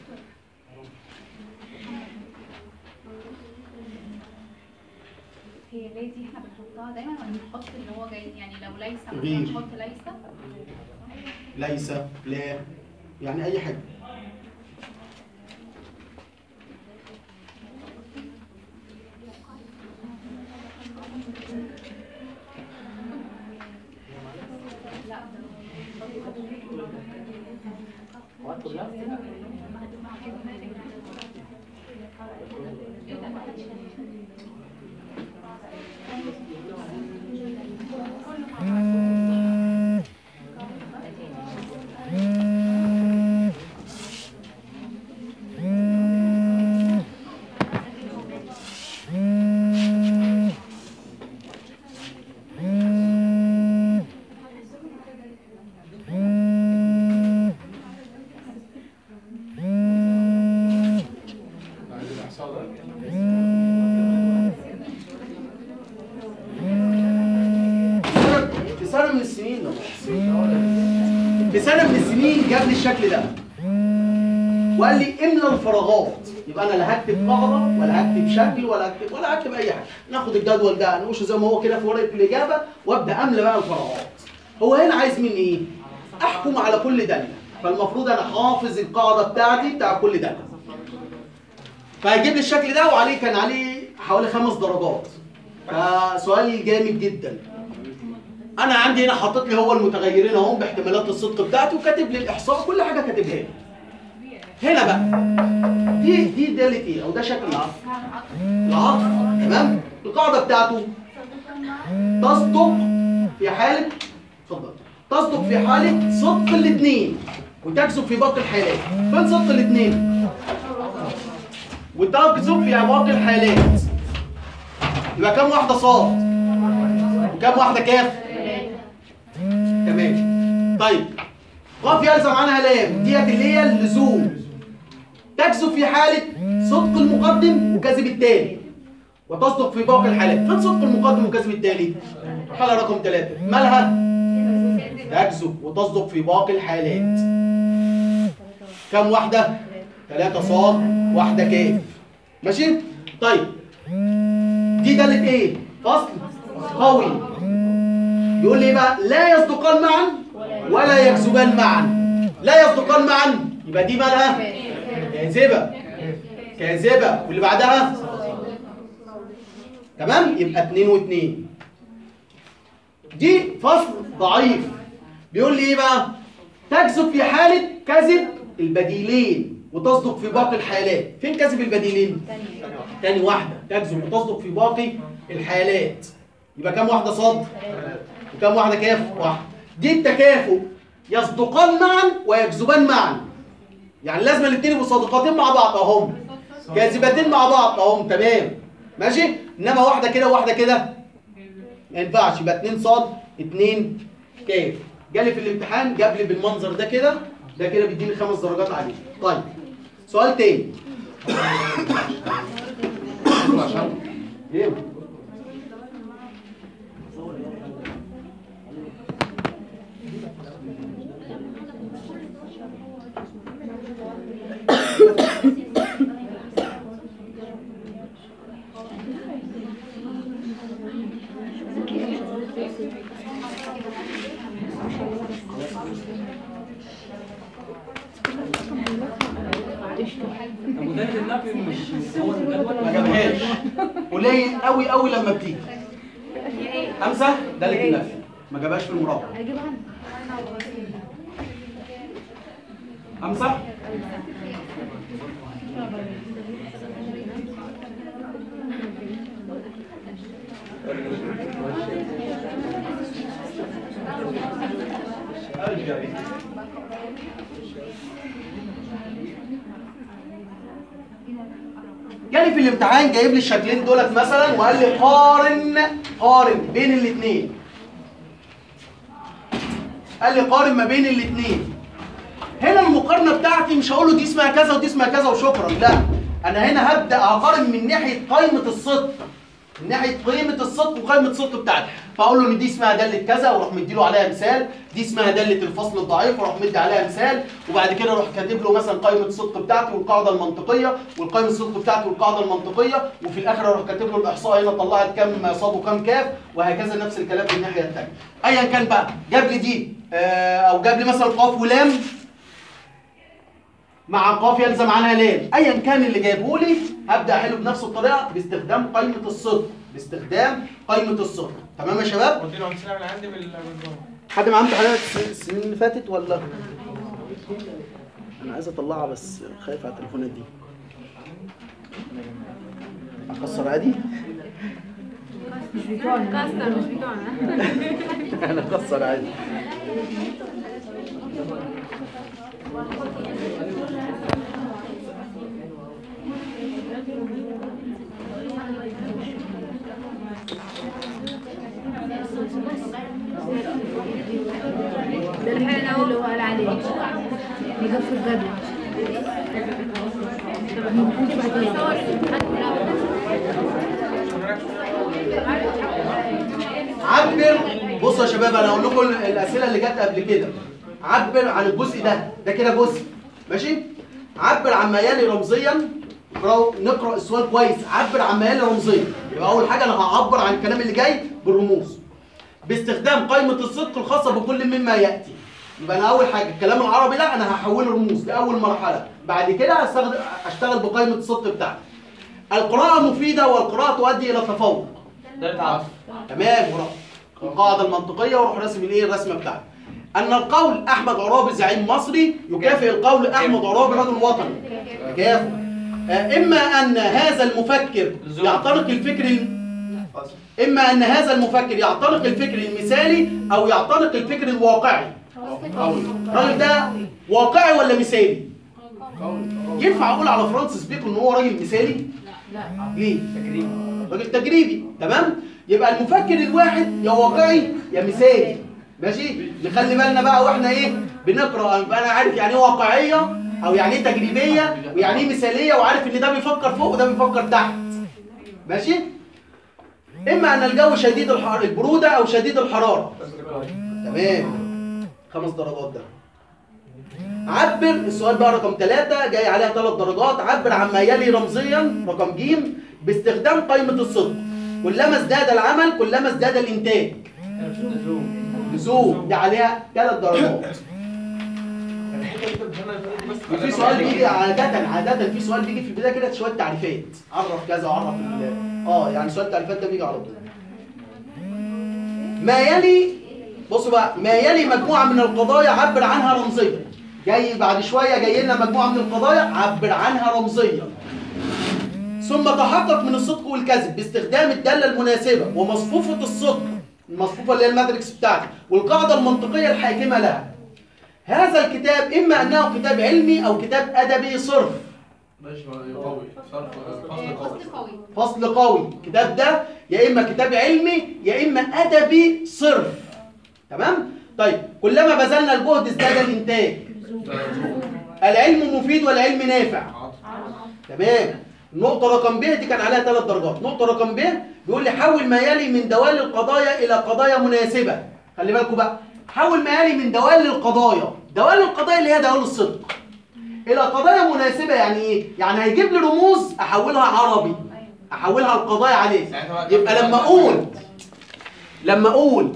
Speaker 8: هي ليه دي احنا بنحطها دايما ولا بنحط اللي هو جاي يعني لو ليس
Speaker 2: غير.
Speaker 8: مثلا نحط ليس
Speaker 2: ليس لا يعني اي حاجه سنه من السنين جاب لي الشكل ده وقال لي املى الفراغات يبقى انا لا هكتب قاعده ولا هكتب شكل ولا هكتب ولا هكتب اي حاجه ناخد الجدول ده نقوشه زي ما هو كده في ورقه الاجابه وابدا املى بقى الفراغات هو هنا عايز مني ايه احكم على كل داله فالمفروض انا حافظ القاعده بتاعتي بتاع كل داله فهيجيب لي الشكل ده وعليه كان عليه حوالي خمس درجات فسؤال جامد جدا انا عندي هنا حاطط لي هو المتغيرين اهم باحتمالات الصدق بتاعتي وكاتب لي الاحصاء كل حاجه كاتبها لي هنا بقى دي دي داله ايه او ده شكل ايه العطف تمام القاعده بتاعته تصدق في حاله اتفضل تصدق في حاله صدق الاثنين وتكذب في باقي الحالات فين صدق الاثنين وتكذب في باقي الحالات يبقى كام واحده صاد وكام واحده كاف تمام طيب قاف يلزم عنها لام ديت اللي هي اللزوم تكذب في حالة صدق المقدم وكذب التالي وتصدق في باقي الحالات فين صدق المقدم وكذب التالي حالة رقم ثلاثة مالها تكذب وتصدق في باقي الحالات كم واحدة ثلاثة صاد واحدة كاف ماشي طيب دي دالة ايه فصل قوي يقول لي ايه بقى لا يصدقان معا ولا يكذبان معا لا يصدقان معا يبقى دي مالها كاذبة كاذبة واللي بعدها تمام يبقى اتنين واتنين دي فصل ضعيف بيقول لي ايه بقى تكذب في حالة كذب البديلين وتصدق في باقي الحالات فين كذب البديلين تاني واحدة تكذب وتصدق في باقي الحالات يبقى كام واحدة صد وكام واحدة كاف واحدة دي التكافؤ يصدقان معا ويكذبان معا يعني لازم الاثنين يبقوا صادقتين مع بعض اهم كاذبتين مع بعض اهم تمام ماشي انما واحده كده وواحده كده ما ينفعش يبقى اتنين صاد اتنين كاف جالي في الامتحان جاب لي بالمنظر ده كده ده كده بيديني خمس درجات عليه طيب سؤال تاني ايه
Speaker 3: ابو ده النفي مش هو الجدول
Speaker 2: ما جابهاش قليل قوي قوي لما بتيجي خمسة ده اللي النفي ما جابهاش في المربع خمسة جالي في الامتحان جايب لي الشكلين دولت مثلا وقال لي قارن قارن بين الاثنين قال لي قارن ما بين الاثنين هنا المقارنه بتاعتي مش هقول له دي اسمها كذا ودي اسمها كذا وشكرا لا انا هنا هبدا اقارن من ناحيه قائمه الصدق من ناحيه قيمه الصدق وقائمه الصدق بتاعتي فاقول له ان دي اسمها داله كذا واروح مديله عليها مثال دي اسمها داله الفصل الضعيف واروح مدي عليها مثال وبعد كده اروح كاتب له مثلا قائمه الصدق بتاعتي والقاعده المنطقيه والقائمه الصدق بتاعتي والقاعده المنطقيه وفي الاخر اروح كاتب له الاحصاء هنا طلعت كام صاد وكام كاف وهكذا نفس الكلام في الناحيه الثانيه ايا كان بقى جاب لي دي آه، او جاب لي مثلا قاف ولام مع قاف يلزم عنها لام ايا كان اللي جايبه لي هبدا احله بنفس الطريقه باستخدام قائمه الصدق باستخدام قائمه الصدق تمام يا شباب
Speaker 6: ودينا امثله من عندي بال
Speaker 2: حد معاه امتحانات السنين اللي فاتت ولا انا عايز اطلعها بس خايف على التليفونات دي اكسر عادي
Speaker 4: مش بتوعنا مش بتوعنا
Speaker 2: انا اكسر عادي
Speaker 4: ده الحين اللي هو قال عليه يقف الجدول
Speaker 2: عبر بصوا يا شباب انا هقول لكم الاسئله اللي جت قبل كده عبر عن الجزء ده ده كده جزء ماشي عبر عن ما يلي رمزيا نقرا نقرا السؤال كويس عبر عن ما يلي رمزيا يبقى اول حاجه انا هعبر عن الكلام اللي جاي بالرموز باستخدام قائمه الصدق الخاصه بكل مما ياتي يبقى انا اول حاجه الكلام العربي ده انا هحوله رموز لاول مرحله بعد كده هستخدم اشتغل بقائمه الصدق بتاعتي القراءه مفيده والقراءه تؤدي الى التفوق
Speaker 7: دالة عطف
Speaker 2: تمام ورا القاعده المنطقيه واروح راسم الايه الرسمه بتاعتي ان القول احمد عرابي زعيم مصري يكافئ القول احمد عرابي رجل وطني يكافئ آه، اما ان هذا المفكر يعتنق الفكر الم-
Speaker 5: فاصل
Speaker 2: اما ان هذا المفكر يعتنق الفكر المثالي او يعتنق الفكر الواقعي الراجل ده واقعي ولا مثالي ينفع اقول على فرانسيس بيكون ان هو راجل مثالي ليه راجل تجريبي تمام يبقى المفكر الواحد يا واقعي يا مثالي ماشي نخلي بالنا بقى واحنا ايه بنقرا يبقى انا عارف يعني ايه واقعيه او يعني ايه تجريبيه ويعني ايه مثاليه وعارف ان ده بيفكر فوق وده بيفكر تحت ماشي اما ان الجو شديد الحر... البروده او شديد الحراره تمام خمس درجات ده عبر السؤال بقى رقم ثلاثة جاي عليها ثلاث درجات عبر عما يلي رمزيا رقم ج باستخدام قائمة الصدق كلما ازداد العمل كلما ازداد الإنتاج لزوم دي عليها ثلاث درجات وفي سؤال بيجي عادة عادة في سؤال بيجي في البداية كده شوية تعريفات عرف كذا وعرف ال- اه يعني سؤال التعريفات ده بيجي على طول ما يلي بصوا بقى ما يلي مجموعة من القضايا عبر عنها رمزيا جاي بعد شوية جاي لنا مجموعة من القضايا عبر عنها رمزيا ثم تحقق من الصدق والكذب باستخدام الدالة المناسبة ومصفوفة الصدق المصفوفة اللي هي الماتريكس بتاعتي والقاعدة المنطقية الحاكمة لها هذا الكتاب إما أنه كتاب علمي أو كتاب أدبي صرف
Speaker 6: ماشي قوي صرف فصل قوي
Speaker 8: فصل قوي
Speaker 2: فصل قوي الكتاب ده يا إما كتاب علمي يا إما أدبي صرف تمام؟ طيب كلما بذلنا الجهد ازداد الإنتاج العلم مفيد والعلم نافع تمام النقطة رقم ب دي كان عليها ثلاث درجات، نقطة رقم ب بيقول لي حول ما يلي من دوال القضايا إلى قضايا مناسبة، خلي بالكم بقى، حول ما يلي من دوال القضايا، دوال القضايا اللي هي دوال الصدق. إلى قضايا مناسبة يعني إيه؟ يعني هيجيب لي رموز أحولها عربي، أحولها القضايا عليه.
Speaker 6: ساعتها بقى-
Speaker 2: يبقى لما أقول لما أقول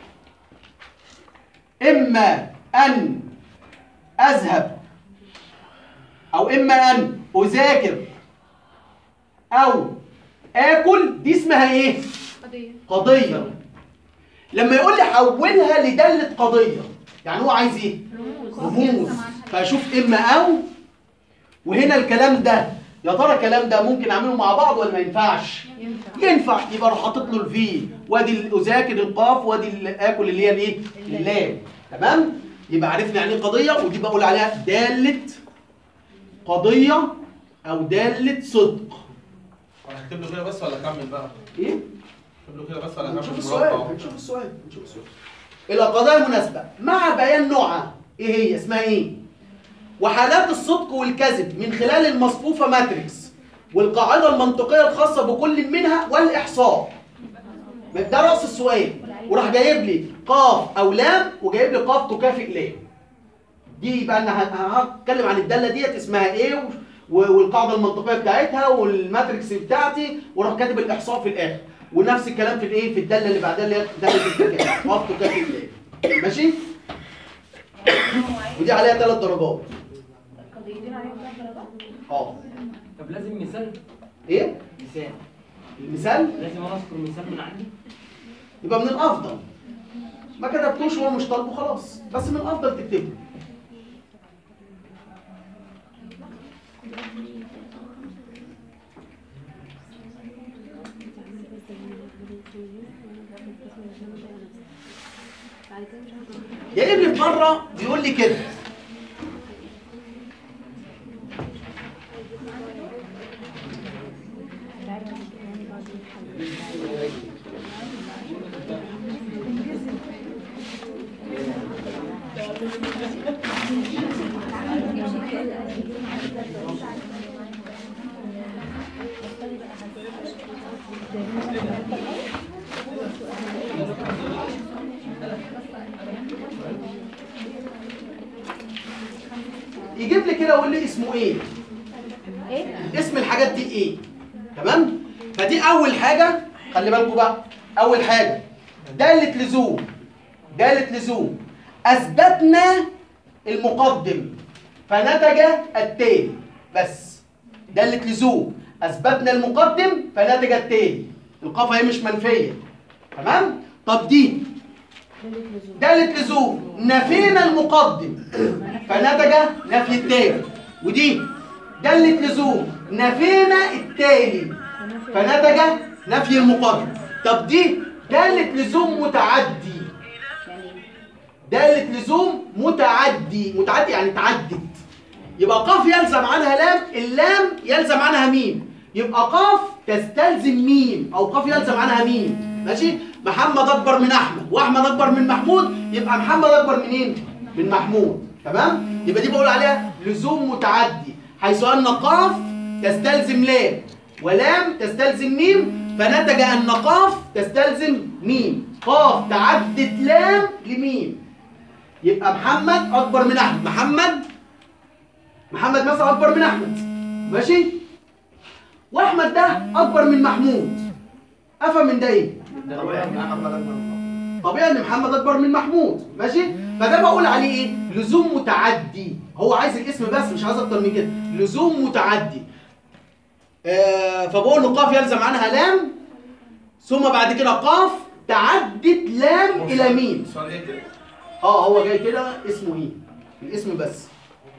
Speaker 2: إما أن أذهب أو إما أن أذاكر أو آكل دي اسمها إيه؟
Speaker 8: قضية
Speaker 2: قضية لما يقول لي حولها لدالة قضية يعني هو عايز إيه؟ رموز فأشوف إما أو وهنا الكلام ده يا ترى الكلام ده ممكن أعمله مع بعض ولا ما ينفعش؟ ينفع يبقى اروح حاطط له الفي وادي الاذاكر القاف وادي الاكل اللي هي الايه؟ اللام تمام؟ يبقى عرفنا يعني ايه قضيه ودي بقول عليها داله قضيه او داله صدق
Speaker 6: هكتب له كده بس ولا اكمل بقى؟
Speaker 2: ايه؟
Speaker 6: اكتب له كده بس ولا اكمل
Speaker 2: هنشوف
Speaker 6: المربع؟
Speaker 2: السؤال هنشوف السؤال هنشوف السؤال الى قضايا مناسبه مع بيان نوعها ايه هي اسمها ايه وحالات الصدق والكذب من خلال المصفوفه ماتريكس والقاعده المنطقيه الخاصه بكل منها والاحصاء ده راس السؤال وراح جايب لي قاف او لام وجايب لي قاف تكافئ لام دي بقى انا ه- هتكلم عن الداله ديت اسمها ايه و- والقاعده المنطقيه بتاعتها والماتريكس بتاعتي وراح كاتب الاحصاء في الاخر ونفس الكلام في الايه في الداله اللي بعدها اللي هي داله التكافؤ قاف تكافئ لام ماشي ودي عليها ثلاث درجات
Speaker 4: قضيتين عليهم ثلاث درجات
Speaker 2: اه
Speaker 3: طب لازم مثال
Speaker 2: ايه
Speaker 3: مثال
Speaker 2: المثال
Speaker 3: لازم انا اذكر مثال من عندي
Speaker 2: يبقى من الافضل ما كتبتوش وهو مش طالبه خلاص بس من الافضل تكتبه جايب لي في مره بيقول لي كده يجيب لي كده ويقول لي اسمه ايه
Speaker 4: ايه
Speaker 2: اسم الحاجات دي ايه تمام فدي اول حاجه خلي بالكم بقى اول حاجه داله لزوم داله لزوم اثبتنا المقدم فنتج التالي بس داله لزوم اثبتنا المقدم فنتج التالي القاف اهي مش منفيه تمام طب دي داله لزوم نفينا المقدم فنتج نفي التالي ودي دالة لزوم نفينا التالي فنتج نفي المقدم طب دي دالة لزوم متعدي دالة لزوم متعدي متعدي يعني تعدت يبقى قاف يلزم عنها لام اللام يلزم عنها ميم يبقى قاف تستلزم ميم او قاف يلزم عنها ميم ماشي محمد اكبر من احمد واحمد اكبر من محمود يبقى محمد اكبر منين من محمود تمام يبقى دي بقول عليها لزوم متعدي حيث ان قاف تستلزم لام ولام تستلزم ميم فنتج ان قاف تستلزم ميم قاف تعدت لام لميم يبقى محمد اكبر من احمد محمد محمد مثلا اكبر من احمد ماشي واحمد ده اكبر من محمود افهم من ده ايه طبيعي ان محمد اكبر من محمود ماشي فده بقول عليه ايه لزوم متعدي هو عايز الاسم بس مش عايز اكتر من كده لزوم متعدي آه فبقول له قاف يلزم عنها لام ثم بعد كده قاف تعدت لام الى ميم
Speaker 6: سؤال ايه كده؟
Speaker 2: اه هو جاي كده اسمه ايه الاسم بس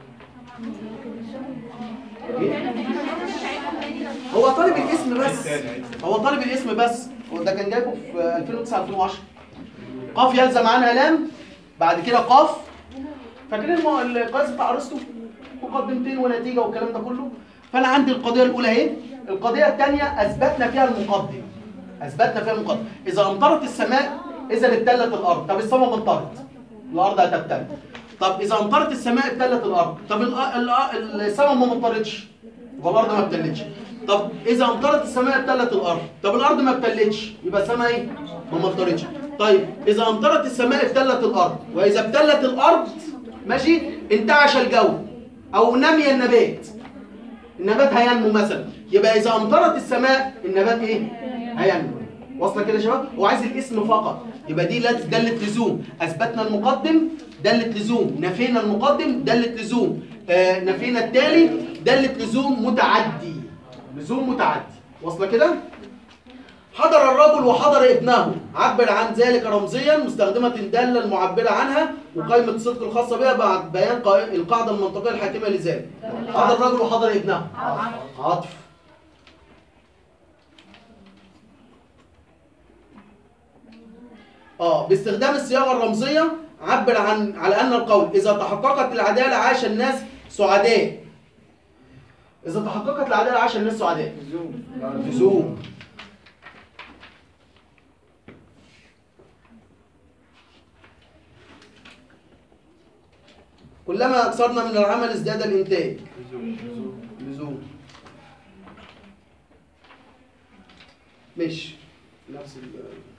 Speaker 2: إيه؟ هو طالب الاسم بس هو طالب الاسم بس هو ده كان جايبه في 2009 2010 قاف يلزم عنها لام بعد كده قاف فاكرين المو- القياس بتاع ارسطو مقدمتين ونتيجه والكلام ده كله فانا عندي القضيه الاولى اهي القضيه الثانيه اثبتنا فيها المقدم اثبتنا فيها المقدم اذا امطرت السماء اذا ابتلت الارض طب السماء امطرت الارض هتبتل طب اذا امطرت السماء ابتلت الارض طب الأ- الأ- السماء ما امطرتش يبقى الارض ما ابتلتش طب اذا امطرت السماء ابتلت الارض طب الارض ما ابتلتش يبقى السماء ايه ما امطرتش طيب اذا امطرت السماء ابتلت الارض واذا ابتلت الارض ماشي انتعش الجو او نمي النبات النبات هينمو مثلا يبقى اذا امطرت السماء النبات ايه هينمو واصله كده يا شباب هو عايز الاسم فقط يبقى دي لز- داله لزوم اثبتنا المقدم داله لزوم نفينا المقدم داله لزوم آه نفينا التالي داله لزوم متعدي لزوم متعدي واصله كده حضر الرجل وحضر ابنه عبر عن ذلك رمزيا مستخدمة الدالة المعبرة عنها وقائمة الصدق الخاصة بها بعد بيان قا- القاعدة المنطقية الحاكمة لذلك حضر الرجل وحضر ابنه عطف اه باستخدام الصياغة الرمزية عبر عن على أن القول إذا تحققت العدالة عاش الناس سعداء إذا تحققت العدالة عاش الناس سعداء لزوم كلما أكثرنا من العمل ازداد الإنتاج لزوم مش نفس ال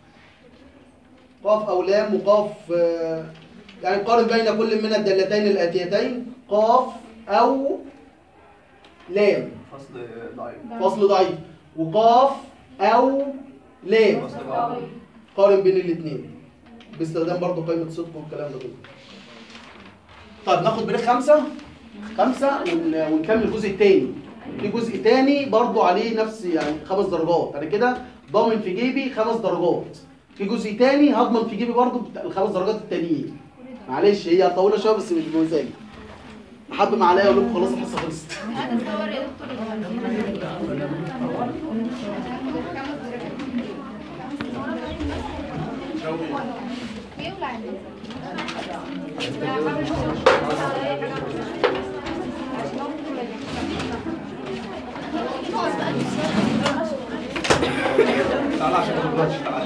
Speaker 2: قاف أو لام وقاف آه، يعني قارن بين كل من الدالتين الآتيتين قاف أو لام
Speaker 5: فصل ضعيف
Speaker 2: فصل ضعيف وقاف أو لام
Speaker 5: فصل ضعيف
Speaker 2: قارن بين الاثنين باستخدام برضو قائمة صدق والكلام ده كله طيب ناخد بريك خمسة خمسة ون- ونكمل الجزء الثاني في جزء تاني برضو عليه نفس يعني خمس درجات انا كده ضامن في جيبي خمس درجات في جزء تاني هضمن في جيبي برضو بتا- الخمس درجات التانيين معلش هي طويلة شوية بس مش بمزاجي حب عليا اقول لكم خلاص الحصة خلصت
Speaker 8: انا اتصور يا دكتور بيولع
Speaker 6: تعالى عشان ما تغلطش تعالى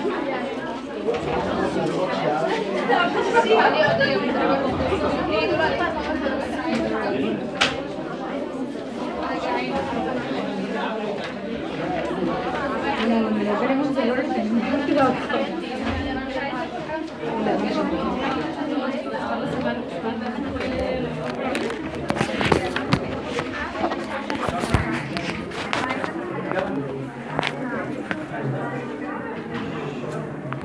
Speaker 4: انا لما جالي مخزن الورق كان كده